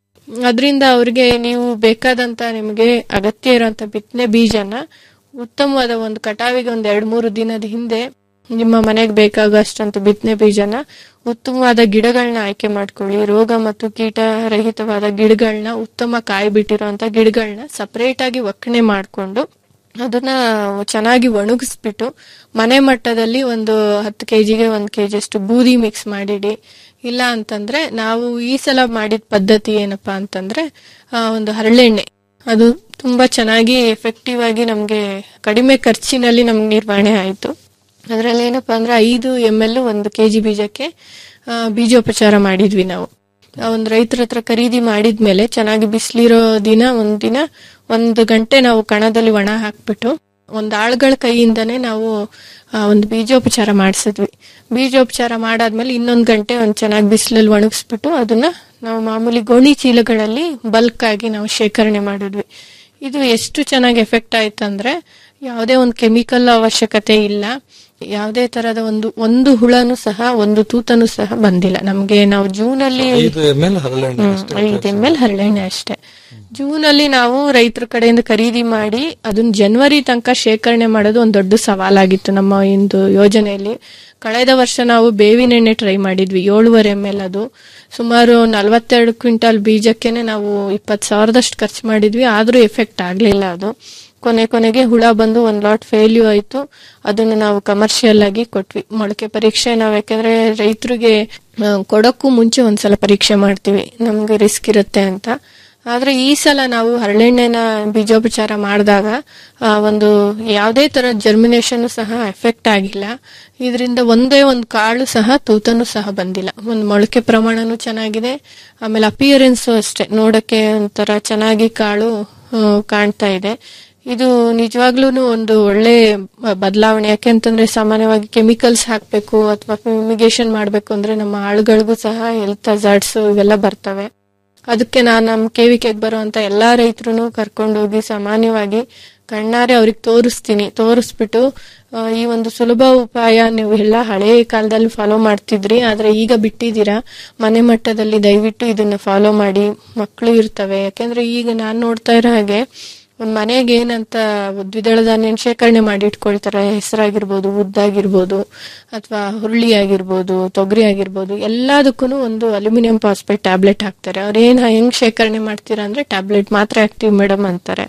ಅದರಿಂದ ಅವ್ರಿಗೆ ನೀವು ಬೇಕಾದಂತ ನಿಮಗೆ ಅಗತ್ಯ ಇರುವಂತ ಬಿತ್ತನೆ ಬೀಜನ ಉತ್ತಮವಾದ ಒಂದು ಕಟಾವಿಗೆ ಒಂದ್ ಎರಡ್ ಮೂರು ದಿನದ ಹಿಂದೆ ನಿಮ್ಮ ಮನೆಗೆ ಬೇಕಾಗುವಷ್ಟಂತ ಬಿತ್ತನೆ ಬೀಜನ ಉತ್ತಮವಾದ ಗಿಡಗಳನ್ನ ಆಯ್ಕೆ ಮಾಡ್ಕೊಳ್ಳಿ ರೋಗ ಮತ್ತು ಕೀಟ ರಹಿತವಾದ ಗಿಡಗಳನ್ನ ಉತ್ತಮ ಕಾಯಿ ಬಿಟ್ಟಿರುವಂತ ಗಿಡಗಳನ್ನ ಸಪರೇಟ್ ಆಗಿ ಒಕ್ಕಣೆ ಮಾಡ್ಕೊಂಡು ಅದನ್ನ ಚೆನ್ನಾಗಿ ಒಣಗಿಸ್ಬಿಟ್ಟು ಮನೆ ಮಟ್ಟದಲ್ಲಿ ಒಂದು ಹತ್ತು ಕೆಜಿಗೆ ಒಂದ್ ಕೆಜಿ ಅಷ್ಟು ಬೂದಿ ಮಿಕ್ಸ್ ಮಾಡಿಡಿ ಇಲ್ಲ ಅಂತಂದ್ರೆ ನಾವು ಈ ಸಲ ಮಾಡಿದ ಪದ್ಧತಿ ಏನಪ್ಪಾ ಅಂತಂದ್ರೆ ಆ, ಒಂದು ಹರಳೆಣ್ಣೆ ಅದು ತುಂಬಾ ಚೆನ್ನಾಗಿ ಎಫೆಕ್ಟಿವ್ ಆಗಿ ನಮ್ಗೆ ಕಡಿಮೆ ಖರ್ಚಿನಲ್ಲಿ ನಮ್ಗೆ ನಿರ್ವಹಣೆ ಆಯ್ತು ಅದ್ರಲ್ಲಿ ಏನಪ್ಪಾ ಅಂದ್ರೆ ಐದು ಎಮ್ ಎಲ್ ಒಂದು ಕೆಜಿ ಬೀಜಕ್ಕೆ ಆ, ಬೀಜೋಪಚಾರ ಮಾಡಿದ್ವಿ ನಾವು ಆ ಒಂದು ರೈತರ ಹತ್ರ ಖರೀದಿ ಮಾಡಿದ್ಮೇಲೆ ಚೆನ್ನಾಗಿ ಬಿಸಿಲಿರೋ ದಿನ ಒಂದ್ ದಿನ ಒಂದು ಗಂಟೆ ನಾವು ಕಣದಲ್ಲಿ ಒಣ ಹಾಕ್ಬಿಟ್ಟು ಒಂದ್ ಆಳ್ಗಳ ಕೈಯಿಂದನೇ ನಾವು ಆ, ಒಂದು ಬೀಜೋಪಚಾರ ಮಾಡಿಸಿದ್ವಿ ಬೀಜೋಪಚಾರ ಮಾಡಾದ್ಮೇಲೆ ಇನ್ನೊಂದ್ ಗಂಟೆ ಒಂದ್ ಚೆನ್ನಾಗಿ ಬಿಸಿಲಲ್ಲಿ ಒಣಗಿಸ್ಬಿಟ್ಟು ಅದನ್ನ ನಾವು ಮಾಮೂಲಿ ಗೋಣಿ ಚೀಲಗಳಲ್ಲಿ ಬಲ್ಕ್ ಆಗಿ ನಾವು ಶೇಖರಣೆ ಮಾಡಿದ್ವಿ ಇದು ಎಷ್ಟು ಚೆನ್ನಾಗಿ ಎಫೆಕ್ಟ್ ಆಯ್ತಂದ್ರೆ ಯಾವುದೇ ಒಂದು ಕೆಮಿಕಲ್ ಅವಶ್ಯಕತೆ ಇಲ್ಲ ಯಾವುದೇ ತರದ ಒಂದು ಒಂದು ಹುಳನು ಸಹ ಒಂದು ತೂತನು ಸಹ ಬಂದಿಲ್ಲ ನಮ್ಗೆ ನಾವು ಜೂನ್ ಅಲ್ಲಿ ಐದು ಎಮ್ ಎಲ್ ಹರಳೆಣ್ಣೆ ಹ್ಮ್, ಅಷ್ಟೇ ಐದು ಎಮ್ ಎಲ್ ಹರಳೆಣ್ಣೆ ಅಷ್ಟೇ ಜೂನ್ ಅಲ್ಲಿ ನಾವು ರೈತರ ಕಡೆಯಿಂದ ಖರೀದಿ ಮಾಡಿ ಅದನ್ನ ಜನವರಿ ತನಕ ಶೇಖರಣೆ ಮಾಡೋದು ಒಂದು ದೊಡ್ಡ ಸವಾಲಾಗಿತ್ತು ನಮ್ಮ ಒಂದು ಯೋಜನೆಯಲ್ಲಿ ಕಳೆದ ವರ್ಷ ನಾವು ಬೇವಿನ ಎಣ್ಣೆ ಟ್ರೈ ಮಾಡಿದ್ವಿ ಏಳುವರೆ ಎಮ್ ಎಲ್ ಅದು ಸುಮಾರು ನಲವತ್ತೆರಡು ಕ್ವಿಂಟಾಲ್ ಬೀಜಕ್ಕೆನೆ ನಾವು ಇಪ್ಪತ್ತು ಸಾವಿರದಷ್ಟು ಖರ್ಚು ಮಾಡಿದ್ವಿ ಆದ್ರೂ ಎಫೆಕ್ಟ್ ಆಗ್ಲಿಲ್ಲ ಅದು ಕೊನೆ ಕೊನೆಗೆ ಹುಳ ಬಂದು ಒಂದ್ ಲಾಟ್ ಫೇಲ್ಯೂ ಆಯ್ತು ಅದನ್ನ ನಾವು ಕಮರ್ಷಿಯಲ್ ಆಗಿ ಕೊಟ್ವಿ ಮೊಳಕೆ ಪರೀಕ್ಷೆ ನಾವ್ ಯಾಕಂದ್ರೆ ರೈತರಿಗೆ ಆ, ಕೊಡಕ್ಕೂ ಮುಂಚೆ ಒಂದ್ಸಲ ಪರೀಕ್ಷೆ ಮಾಡ್ತೀವಿ ನಮ್ಗೆ ರಿಸ್ಕ್ ಇರುತ್ತೆ ಅಂತ ಆದ್ರೆ ಈ ಸಲ ನಾವು ಹರಳೆಣ್ಣೆನ ಬೀಜೋಪಚಾರ ಮಾಡಿದಾಗ ಒಂದು ಯಾವುದೇ ತರ ಜರ್ಮಿನೇಷನ್ ಸಹ ಎಫೆಕ್ಟ್ ಆಗಿಲ್ಲ ಇದರಿಂದ ಒಂದೇ ಒಂದು ಕಾಳು ಸಹ ತೂತನು ಸಹ ಬಂದಿಲ್ಲ ಒಂದು ಮೊಳಕೆ ಪ್ರಮಾಣನೂ ಚೆನ್ನಾಗಿದೆ ಆಮೇಲೆ ಅಪಿಯರೆನ್ಸ್ ಅಷ್ಟೇ ನೋಡಕ್ಕೆ ಒಂಥರ ಚೆನ್ನಾಗಿ ಕಾಳು ಆ, ಕಾಣ್ತಾ ಇದೆ ಇದು ನಿಜವಾಗ್ಲೂ ಒಂದು ಒಳ್ಳೆ ಬದಲಾವಣೆ ಯಾಕೆಂತಂದ್ರೆ ಸಾಮಾನ್ಯವಾಗಿ ಕೆಮಿಕಲ್ಸ್ ಹಾಕ್ಬೇಕು ಅಥವಾ ಫ್ಯೂಮಿಗೇಷನ್ ಮಾಡ್ಬೇಕು ಅಂದ್ರೆ ನಮ್ಮ ಆಳುಗಳಿಗೂ ಸಹ ಹೆಲ್ತ್ ಹಜಾರ್ಡ್ಸ್ ಇವೆಲ್ಲ ಬರ್ತವೆ ಅದಕ್ಕೆ ನಾನು ನಮ್ಮ ಕೆವಿಕೆಗೆ ಬರುವಂತ ಎಲ್ಲಾ ರೈತರು ಕರ್ಕೊಂಡೋಗಿ ಸಾಮಾನ್ಯವಾಗಿ ಕಣ್ಣಾರೆ ಅವ್ರಿಗೆ ತೋರಿಸ್ತೀನಿ ತೋರಿಸ್ಬಿಟ್ಟು ಆ, ಈ ಒಂದು ಸುಲಭ ಉಪಾಯ ನೀವು ಎಲ್ಲ ಹಳೆ ಕಾಲದಲ್ಲಿ ಫಾಲೋ ಮಾಡ್ತಿದ್ರಿ ಆದ್ರೆ ಈಗ ಬಿಟ್ಟಿದ್ದೀರಾ ಮನೆ ಮಟ್ಟದಲ್ಲಿ ದಯವಿಟ್ಟು ಇದನ್ನ ಫಾಲೋ ಮಾಡಿ ಮಕ್ಕಳು ಇರ್ತವೆ ಯಾಕೆಂದ್ರೆ ಈಗ ನಾನ್ ನೋಡ್ತಾ ಇರೋ ಹಾಗೆ ಒಂದ್ ಮನೆಗೆ ಏನಂತ ದ್ವಿದಳ ಧಾನ್ಯ ಶೇಖರಣೆ ಮಾಡಿ ಇಟ್ಕೊಳ್ತಾರೆ ಹೆಸರಾಗಿರ್ಬೋದು ಉದ್ದಾಗಿರ್ಬೋದು ಅಥವಾ ಹುರುಳಿ ಆಗಿರ್ಬೋದು ತೊಗರಿ ಆಗಿರ್ಬೋದು ಎಲ್ಲದಕ್ಕೂ ಒಂದು ಅಲ್ಯೂಮಿನಿಯಂ ಫಾಸ್ಫೇಟ್ ಟ್ಯಾಬ್ಲೆಟ್ ಹಾಕ್ತಾರೆ ಅವ್ರು ಏನ್ ಹೆಂಗ್ ಶೇಖರಣೆ ಮಾಡ್ತೀರಾ ಅಂದ್ರೆ ಟ್ಯಾಬ್ಲೆಟ್ ಮಾತ್ರ ಆಕ್ಟಿವ್ ಮೇಡಮ್ ಅಂತಾರೆ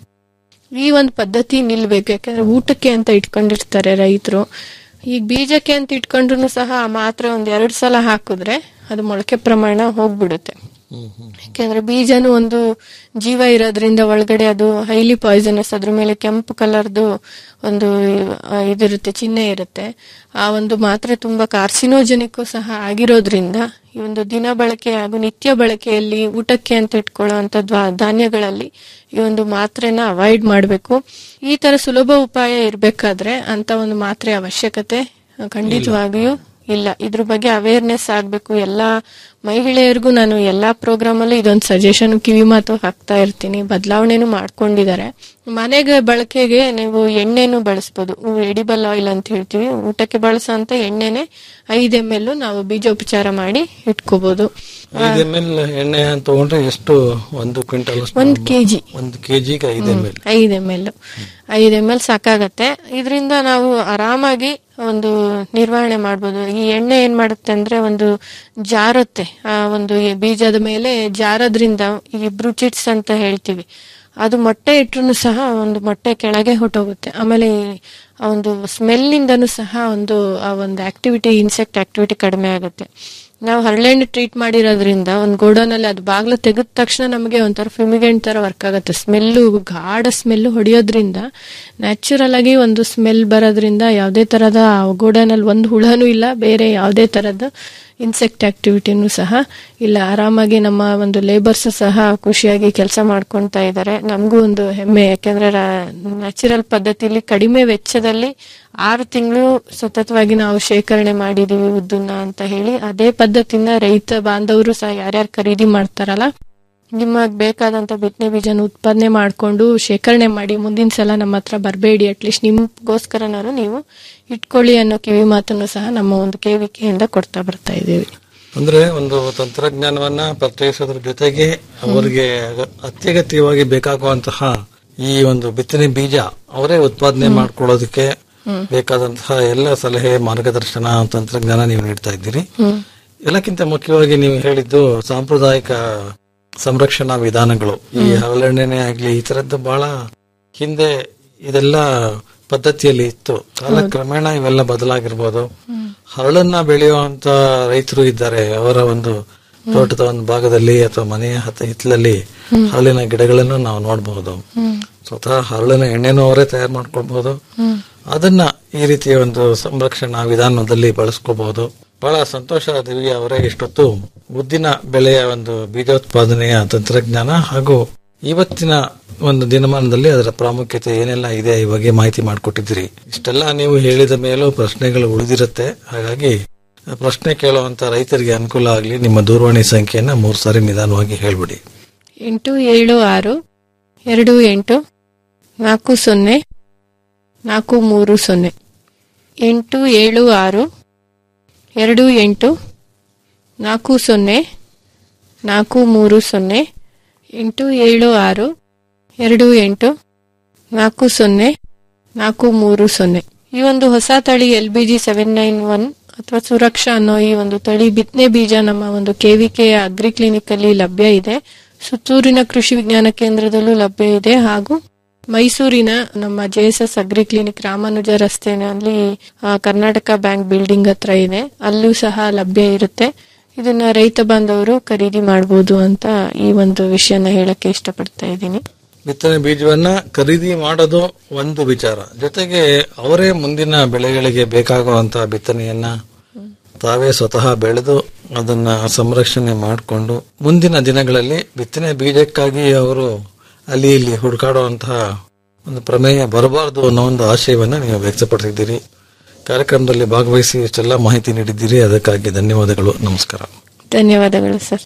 ಈ ಒಂದು ಪದ್ಧತಿ ನಿಲ್ಬೇಕು ಯಾಕಂದ್ರೆ ಊಟಕ್ಕೆ ಅಂತ ಇಟ್ಕೊಂಡಿರ್ತಾರೆ ರೈತರು ಈಗ ಬೀಜಕ್ಕೆ ಅಂತ ಇಟ್ಕೊಂಡ್ರು ಸಹ ಆ ಮಾತ್ರೆ ಒಂದ್ ಎರಡ್ ಸಲ ಹಾಕಿದ್ರೆ ಅದು ಮೊಳಕೆ ಪ್ರಮಾಣ ಹೋಗ್ಬಿಡುತ್ತೆ ಯಾಕೆಂದ್ರೆ ಬೀಜನು ಒಂದು ಜೀವ ಇರೋದ್ರಿಂದ ಒಳಗಡೆ ಅದು ಹೈಲಿ ಪಾಯ್ಸನಸ್ ಅದ್ರ ಮೇಲೆ ಕೆಂಪು ಕಲರ್ದು ಒಂದು ಆ, ಇದಿರುತ್ತೆ ಚಿಹ್ನೆ ಇರುತ್ತೆ ಆ ಒಂದು ಮಾತ್ರೆ ತುಂಬಾ ಕಾರ್ಸಿನೋಜನಿಕ್ ಸಹ ಆಗಿರೋದ್ರಿಂದ ಈ ಒಂದು ದಿನ ಬಳಕೆ ಹಾಗೂ ನಿತ್ಯ ಬಳಕೆಯಲ್ಲಿ ಊಟಕ್ಕೆ ಅಂತ ಇಟ್ಕೊಳ್ಳೋ ಅಂತ ಧಾನ್ಯಗಳಲ್ಲಿ ಈ ಒಂದು ಮಾತ್ರೆನ ಅವಾಯ್ಡ್ ಮಾಡಬೇಕು ಈ ತರ ಸುಲಭ ಉಪಾಯ ಇರ್ಬೇಕಾದ್ರೆ ಅಂತ ಒಂದು ಮಾತ್ರೆ ಅವಶ್ಯಕತೆ ಖಂಡಿತವಾಗಿಯೂ ಇಲ್ಲ ಇದ್ರ ಬಗ್ಗೆ ಅವೇರ್ನೆಸ್ ಆಗ್ಬೇಕು ಎಲ್ಲಾ ಮಹಿಳೆಯರಿಗೂ ನಾನು ಎಲ್ಲಾ ಪ್ರೋಗ್ರಾಮ್ ಅಲ್ಲೂ ಇದೊಂದು ಸಜೆಷನ್ ಕಿವಿ ಮಾತು ಹಾಕ್ತಾ ಇರ್ತೀನಿ ಬದಲಾವಣೆನೂ ಮಾಡ್ಕೊಂಡಿದ್ದಾರೆ ಮನೆಗೆ ಬಳಕೆಗೆ ನೀವು ಎಣ್ಣೆನೂ ಬಳಸ್ಬೋದು ಎಡಿಬಲ್ ಆಯಿಲ್ ಅಂತ ಹೇಳ್ತೀವಿ ಊಟಕ್ಕೆ ಬಳಸೋಂತ ಎಣ್ಣೆನೆ ಐದ್ ಎಮ್ ಎಲ್ ನಾವು ಬೀಜೋಪಚಾರ ಮಾಡಿ ಇಟ್ಕೋಬಹುದು ಐದು ಎಮ್ ಎಲ್ ಎಣ್ಣೆ ತಗೊಂಡ್ರೆ ಎಷ್ಟು ಒಂದು ಕ್ವಿಂಟಲ್ ಅಷ್ಟು ಒಂದ್ ಕೆಜಿ ಒಂದು ಕೆಜಿಗೆ ಐದು ಎಮ್ ಎಲ್ ಐದ್ ಎಮ್ ಎಲ್ ಐದ್ ಎಮ್ ಎಲ್ ಸಾಕಾಗತ್ತೆ ಇದರಿಂದ ನಾವು ಆರಾಮಾಗಿ ಒಂದು ನಿರ್ವಹಣೆ ಮಾಡ್ಬೋದು ಈ ಎಣ್ಣೆ ಏನ್ ಮಾಡುತ್ತೆ ಅಂದ್ರೆ ಒಂದು ಜಾರುತ್ತೆ ಆ ಒಂದು ಈ ಬೀಜದ ಮೇಲೆ ಜಾರೋದ್ರಿಂದ ಈ ಬ್ರೂಚಿಟ್ಸ್ ಅಂತ ಹೇಳ್ತೀವಿ ಅದು ಮೊಟ್ಟೆ ಇಟ್ರು ಸಹ ಒಂದು ಮೊಟ್ಟೆ ಕೆಳಗೆ ಹೊಟ್ಟೋಗುತ್ತೆ ಆಮೇಲೆ ಈ ಆ ಒಂದು ಸ್ಮೆಲ್ಲಿಂದನೂ ಸಹ ಒಂದು ಆ ಒಂದು ಆಕ್ಟಿವಿಟಿ ಇನ್ಸೆಕ್ಟ್ ಆಕ್ಟಿವಿಟಿ ಕಡಿಮೆ ಆಗುತ್ತೆ ನಾವು ಹರಳೆಣ್ಣೆ ಟ್ರೀಟ್ ಮಾಡಿರೋದ್ರಿಂದ ಒಂದು ಗೋಡೌನಲ್ಲಿ ಅದು ಬಾಗ್ಲು ತೆಗೆದ ತಕ್ಷಣ ನಮಗೆ ಒಂಥರ ಫ್ಯೂಮಿಗೆಂಟ್ ತರ ವರ್ಕ್ ಆಗುತ್ತೆ ಸ್ಮೆಲ್ಲು ಗಾಢ ಸ್ಮೆಲ್ಲು ಹೊಡೆಯೋದ್ರಿಂದ ನ್ಯಾಚುರಲ್ ಆಗಿ ಒಂದು ಸ್ಮೆಲ್ ಬರೋದ್ರಿಂದ ಯಾವುದೇ ತರದ ಗೋಡೌನಲ್ಲಿ ಒಂದು ಹುಳನೂ ಇಲ್ಲ ಬೇರೆ ಯಾವುದೇ ತರದ ಇನ್ಸೆಕ್ಟ್ ಆಕ್ಟಿವಿಟಿನೂ ಸಹ ಇಲ್ಲ ಆರಾಮಾಗಿ ನಮ್ಮ ಒಂದು ಲೇಬರ್ಸ್ ಸಹ ಖುಷಿಯಾಗಿ ಕೆಲಸ ಮಾಡ್ಕೊಳ್ತಾ ಇದ್ದಾರೆ ನಮಗೂ ಒಂದು ಹೆಮ್ಮೆ ಯಾಕೆಂದ್ರೆ ನ್ಯಾಚುರಲ್ ಪದ್ಧತಿಲಿ ಕಡಿಮೆ ವೆಚ್ಚದಲ್ಲಿ ಆರು ತಿಂಗಳು ಸತತವಾಗಿ ನಾವು ಶೇಖರಣೆ ಮಾಡಿದೀವಿ ಉದ್ದನ್ನ ಅಂತ ಹೇಳಿ ಅದೇ ಪದ್ಧತಿಯಿಂದ ರೈತ ಬಾಂಧವರು ಸಹ ಯಾರ್ಯಾರು ಖರೀದಿ ಮಾಡ್ತಾರಲ್ಲ ನಿಮಗೆ ಬೇಕಾದಂತ ಬಿತ್ತನೆ ಬೀಜನ ಉತ್ಪಾದನೆ ಮಾಡ್ಕೊಂಡು ಶೇಖರಣೆ ಮಾಡಿ ಮುಂದಿನ ಸಲ ನಮ್ಮ ಹತ್ರ ಬರಬೇಡಿ ಅಟ್ಲೀಸ್ಟ್ ನಿಮ್ಗೋಸ್ಕರನಾರು ನೀವು ಇಟ್ಕೊಳ್ಳಿ ಅನ್ನೋ ಕಿವಿ ಮಾತನ್ನು ಸಹ ನಮ್ಮ ಒಂದು ಕೇವಿಕೆಯಿಂದ ಕೊಡ್ತಾ ಬರ್ತಾ ಇದ್ದೀವಿ ಅಂದ್ರೆ ಒಂದು ತಂತ್ರಜ್ಞಾನವನ್ನ ಪರಿಚಯಿಸೋದ್ರ ಜೊತೆಗೆ ಅವರಿಗೆ ಅತ್ಯಗತ್ಯವಾಗಿ ಬೇಕಾಗುವಂತಹ ಈ ಒಂದು ಬಿತ್ತನೆ ಬೀಜ ಅವರೇ ಉತ್ಪಾದನೆ ಮಾಡ್ಕೊಳ್ಳೋದಕ್ಕೆ ಬೇಕಾದಂತಹ ಎಲ್ಲ ಸಲಹೆ ಮಾರ್ಗದರ್ಶನ ತಂತ್ರಜ್ಞಾನ ನೀವು ನೀಡ್ತಾ ಇದ್ದೀರಿ ಎಲ್ಲಕ್ಕಿಂತ ಮುಖ್ಯವಾಗಿ ನೀವು ಹೇಳಿದ್ದು ಸಾಂಪ್ರದಾಯಿಕ ಸಂರಕ್ಷಣಾ ವಿಧಾನಗಳು ಈ ಹರಳೆಣ್ಣೆನೆ ಆಗ್ಲಿ ಈ ತರದ್ದು ಬಹಳ ಹಿಂದೆ ಇದೆಲ್ಲ ಪದ್ಧತಿಯಲ್ಲಿ ಇತ್ತು ಕಾಲಕ್ರಮೇಣ ಇವೆಲ್ಲ ಬದಲಾಗಿರ್ಬೋದು ಹರಳನ್ನ ಬೆಳೆಯುವಂತ ರೈತರು ಇದ್ದಾರೆ ಅವರ ಒಂದು ತೋಟದ ಒಂದು ಭಾಗದಲ್ಲಿ ಅಥವಾ ಮನೆಯ ಹತ್ತ ಹಿತ್ತಲಲ್ಲಿ ಹರಳಿನ ಗಿಡಗಳನ್ನು ನಾವು ನೋಡಬಹುದು ಸ್ವತಃ ಹರಳಿನ ಎಣ್ಣೆನೂ ಅವರೇ ತಯಾರು ಮಾಡ್ಕೊಳ್ಬಹುದು ಅದನ್ನ ಈ ರೀತಿಯ ಒಂದು ಸಂರಕ್ಷಣಾ ವಿಧಾನದಲ್ಲಿ ಬಳಸ್ಕೋಬಹುದು ಬಹಳ ಸಂತೋಷ ದಿವ್ಯ ಅವರೇ ಇಷ್ಟೊತ್ತು ಉದ್ದಿನ ಬೆಳೆಯ ಒಂದು ಬೀಜೋತ್ಪಾದನೆಯ ತಂತ್ರಜ್ಞಾನ ಹಾಗೂ ಇವತ್ತಿನ ಒಂದು ದಿನಮಾನದಲ್ಲಿ ಅದರ ಪ್ರಾಮುಖ್ಯತೆ ಏನೆಲ್ಲ ಇದೆ ಈ ಬಗ್ಗೆ ಮಾಹಿತಿ ಮಾಡಿಕೊಟ್ಟಿದ್ದೀರಿ ಇಷ್ಟೆಲ್ಲ ನೀವು ಹೇಳಿದ ಮೇಲೂ ಪ್ರಶ್ನೆಗಳು ಉಳಿದಿರುತ್ತೆ ಹಾಗಾಗಿ ಪ್ರಶ್ನೆ ಕೇಳುವಂತ ರೈತರಿಗೆ ಅನುಕೂಲ ಆಗಲಿ ನಿಮ್ಮ ದೂರವಾಣಿ ಸಂಖ್ಯೆಯನ್ನ ಮೂರು ಸಾರಿ ನಿಧಾನವಾಗಿ ಹೇಳ್ಬಿಡಿ ಎಂಟು ಏಳು ಆರು ಎರಡು ಎಂಟು ನಾಲ್ಕು ಸೊನ್ನೆ ನಾಲ್ಕು ಮೂರು ಸೊನ್ನೆ ಎಂಟು ಏಳು ಆರು ಎರಡು ಎಂಟು ನಾಲ್ಕು ಸೊನ್ನೆ ನಾಲ್ಕು ಮೂರು ಸೊನ್ನೆ ಎಂಟು ಏಳು ಆರು ಎರಡು ಎಂಟು ನಾಲ್ಕು ಸೊನ್ನೆ ನಾಲ್ಕು ಮೂರು ಸೊನ್ನೆ ಈ ಒಂದು ಹೊಸ ತಳಿ L B G seven nine one ಅಥವಾ ಸುರಕ್ಷಾ ಅನ್ನೋ ಈ ಒಂದು ತಳಿ ಬಿತ್ತನೆ ಬೀಜ ನಮ್ಮ ಒಂದು ಕೆವಿಕೆ ಅಗ್ರಿ ಕ್ಲಿನಿಕ್ ಅಲ್ಲಿ ಲಭ್ಯ ಇದೆ ಸುತ್ತೂರಿನ ಕೃಷಿ ವಿಜ್ಞಾನ ಕೇಂದ್ರದಲ್ಲೂ ಲಭ್ಯ ಇದೆ ಹಾಗೂ ಮೈಸೂರಿನ ನಮ್ಮ J S S agri clinic Ramanuja ರಸ್ತೆನಲ್ಲಿ ಆ, ಕರ್ನಾಟಕ ಬ್ಯಾಂಕ್ ಬಿಲ್ಡಿಂಗ್ ಹತ್ರ ಇದೆ ಅಲ್ಲೂ ಸಹ ಲಭ್ಯ ಇರುತ್ತೆ ಇದನ್ನ ರೈತ ಬಾಂಧವರು ಖರೀದಿ ಮಾಡಬಹುದು ಅಂತ ಈ ಒಂದು ವಿಷಯನ ಹೇಳಕ್ಕೆ ಇಷ್ಟಪಡ್ತಾ ಇದ್ದೀನಿ ಬಿತ್ತನೆ ಬೀಜವನ್ನ ಖರೀದಿ ಮಾಡೋದು ಒಂದು ವಿಚಾರ ಜೊತೆಗೆ ಅವರೇ ಮುಂದಿನ ಬೆಳೆಗಳಿಗೆ ಬೇಕಾಗುವಂತಹ ಬಿತ್ತನೆಯನ್ನ ತಾವೇ ಸ್ವತಃ ಬೆಳೆದು ಅದನ್ನ ಸಂರಕ್ಷಣೆ ಮಾಡಿಕೊಂಡು ಮುಂದಿನ ದಿನಗಳಲ್ಲಿ ಬಿತ್ತನೆ ಬೀಜಕ್ಕಾಗಿ ಅವರು ಅಲ್ಲಿ ಇಲ್ಲಿ ಹುಡುಕಾಡುವಂತಹ ಒಂದು ಪ್ರಮೇಯ ಬರಬಾರದು ಅನ್ನೋ ಒಂದು ಆಶಯವನ್ನ ನೀವು ವ್ಯಕ್ತಪಡಿಸಿದ್ದೀರಿ ಕಾರ್ಯಕ್ರಮದಲ್ಲಿ ಭಾಗವಹಿಸಿ ಇಷ್ಟೆಲ್ಲ ಮಾಹಿತಿ ನೀಡಿದ್ದೀರಿ ಅದಕ್ಕಾಗಿ ಧನ್ಯವಾದಗಳು ನಮಸ್ಕಾರ ಧನ್ಯವಾದಗಳು ಸರ್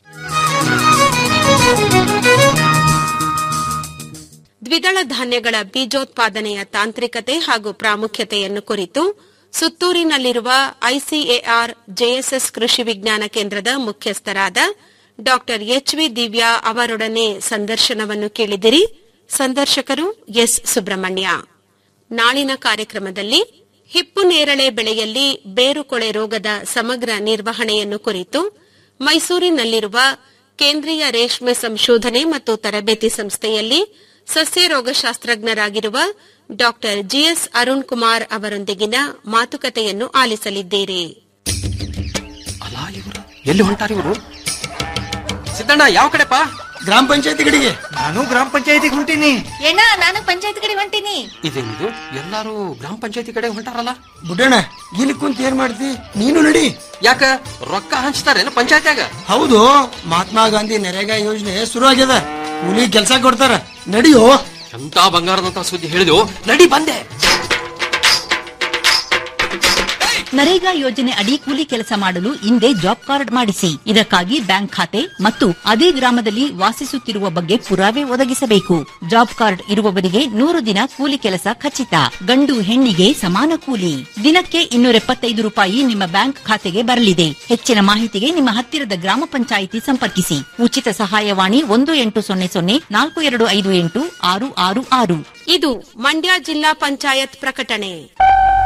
ದ್ವಿದಳ ಧಾನ್ಯಗಳ ಬೀಜೋತ್ಪಾದನೆಯ ತಾಂತ್ರಿಕತೆ ಹಾಗೂ ಪ್ರಾಮುಖ್ಯತೆಯನ್ನು ಕುರಿತು ಸುತ್ತೂರಿನಲ್ಲಿರುವ ಐಸಿಎಆರ್ ಜೆಎಸ್ಎಸ್ ಕೃಷಿ ವಿಜ್ಞಾನ ಕೇಂದ್ರದ ಮುಖ್ಯಸ್ಥರಾದ ಡಾ ಎಚ್ ವಿ ದಿವ್ಯಾ ಅವರೊಡನೆ ಸಂದರ್ಶನವನ್ನು ಕೇಳಿದಿರಿ ಸಂದರ್ಶಕರು ಎಸ್ ಸುಬ್ರಹ್ಮಣ್ಯ ನಾಳಿನ ಕಾರ್ಯಕ್ರಮದಲ್ಲಿ ಹಿಪ್ಪು ನೇರಳೆ ಬೆಳೆಯಲ್ಲಿ ಬೇರುಕೊಳೆ ರೋಗದ ಸಮಗ್ರ ನಿರ್ವಹಣೆಯನ್ನು ಕುರಿತು ಮೈಸೂರಿನಲ್ಲಿರುವ ಕೇಂದ್ರೀಯ ರೇಷ್ಮೆ ಸಂಶೋಧನೆ ಮತ್ತು ತರಬೇತಿ ಸಂಸ್ಥೆಯಲ್ಲಿ ಸಸ್ಯ ರೋಗಶಾಸ್ತ್ರಜ್ಞರಾಗಿರುವ ಡಾ ಜಿಎಸ್ ಅರುಣ್ ಕುಮಾರ್ ಅವರೊಂದಿಗಿನ ಮಾತುಕತೆಯನ್ನು ಆಲಿಸಲಿದ್ದೀರಿ ಎಲ್ಲಿ ಹೊಂಟಾರಿ ಇವರು ಸಿದ್ದಣ್ಣ ಯಾವ ಕಡೆಪ್ಪ ಗ್ರಾಮ ಪಂಚಾಯತಿ ಕಡೆಗೆ ನಾನು ಗ್ರಾಮ ಪಂಚಾಯತಿಗೆ ಹೊಂಟೀನಿ ಏನ ನಾನು ಪಂಚಾಯತ್ ಕಡೆ ಹೊಂಟೀನಿ ಇದೇನಿದು ಎಲ್ಲಾರು ಗ್ರಾಮ ಪಂಚಾಯತಿ ಕಡೆ ಹೊಂಟಾರಲ್ಲ ಬುಡ್ಡಣ್ಣ ಇಲ್ಲಿ ಕುಂತ ಏನ್ ಮಾಡ್ತಿ ನೀನು ನಡಿ ಯಾಕ ರೊಕ್ಕ ಹಂಚ್ತಾರೇನು ಪಂಚಾಯತ್ಯಾಗ ಹೌದು ಮಹಾತ್ಮ ಗಾಂಧಿ ನರೇಗಾ ಯೋಜನೆ ಶುರು ಆಗ್ಯದ ಕೂಲಿ ಕೆಲಸ ಕೊಡ್ತಾರ ನಡಿಯೋ ಎಂತ ಬಂಗಾರದಂತ ಸುದ್ದಿ ಹೇಳಿದೆವು ನಡಿ ಬಂದೆ ನರೇಗಾ ಯೋಜನೆ ಅಡಿ ಕೂಲಿ ಕೆಲಸ ಮಾಡಲು ಹಿಂದೆ ಜಾಬ್ ಕಾರ್ಡ್ ಮಾಡಿಸಿ ಇದಕ್ಕಾಗಿ ಬ್ಯಾಂಕ್ ಖಾತೆ ಮತ್ತು ಅದೇ ಗ್ರಾಮದಲ್ಲಿ ವಾಸಿಸುತ್ತಿರುವ ಬಗ್ಗೆ ಪುರಾವೆ ಒದಗಿಸಬೇಕು ಜಾಬ್ ಕಾರ್ಡ್ ಇರುವವರಿಗೆ ನೂರು ದಿನ ಕೂಲಿ ಕೆಲಸ ಖಚಿತ ಗಂಡು ಹೆಣ್ಣಿಗೆ ಸಮಾನ ಕೂಲಿ ದಿನಕ್ಕೆ ಇನ್ನೂರ ಎಪ್ಪತ್ತೈದು ರೂಪಾಯಿ ನಿಮ್ಮ ಬ್ಯಾಂಕ್ ಖಾತೆಗೆ ಬರಲಿದೆ ಹೆಚ್ಚಿನ ಮಾಹಿತಿಗೆ ನಿಮ್ಮ ಹತ್ತಿರದ ಗ್ರಾಮ ಪಂಚಾಯಿತಿ ಸಂಪರ್ಕಿಸಿ ಉಚಿತ ಸಹಾಯವಾಣಿ ಒಂದು ಎಂಟು ಸೊನ್ನೆ ಸೊನ್ನೆ ನಾಲ್ಕು ಎರಡು ಐದು ಎಂಟು ಆರು ಆರು ಆರು ಇದು ಮಂಡ್ಯ ಜಿಲ್ಲಾ ಪಂಚಾಯತ್ ಪ್ರಕಟಣೆ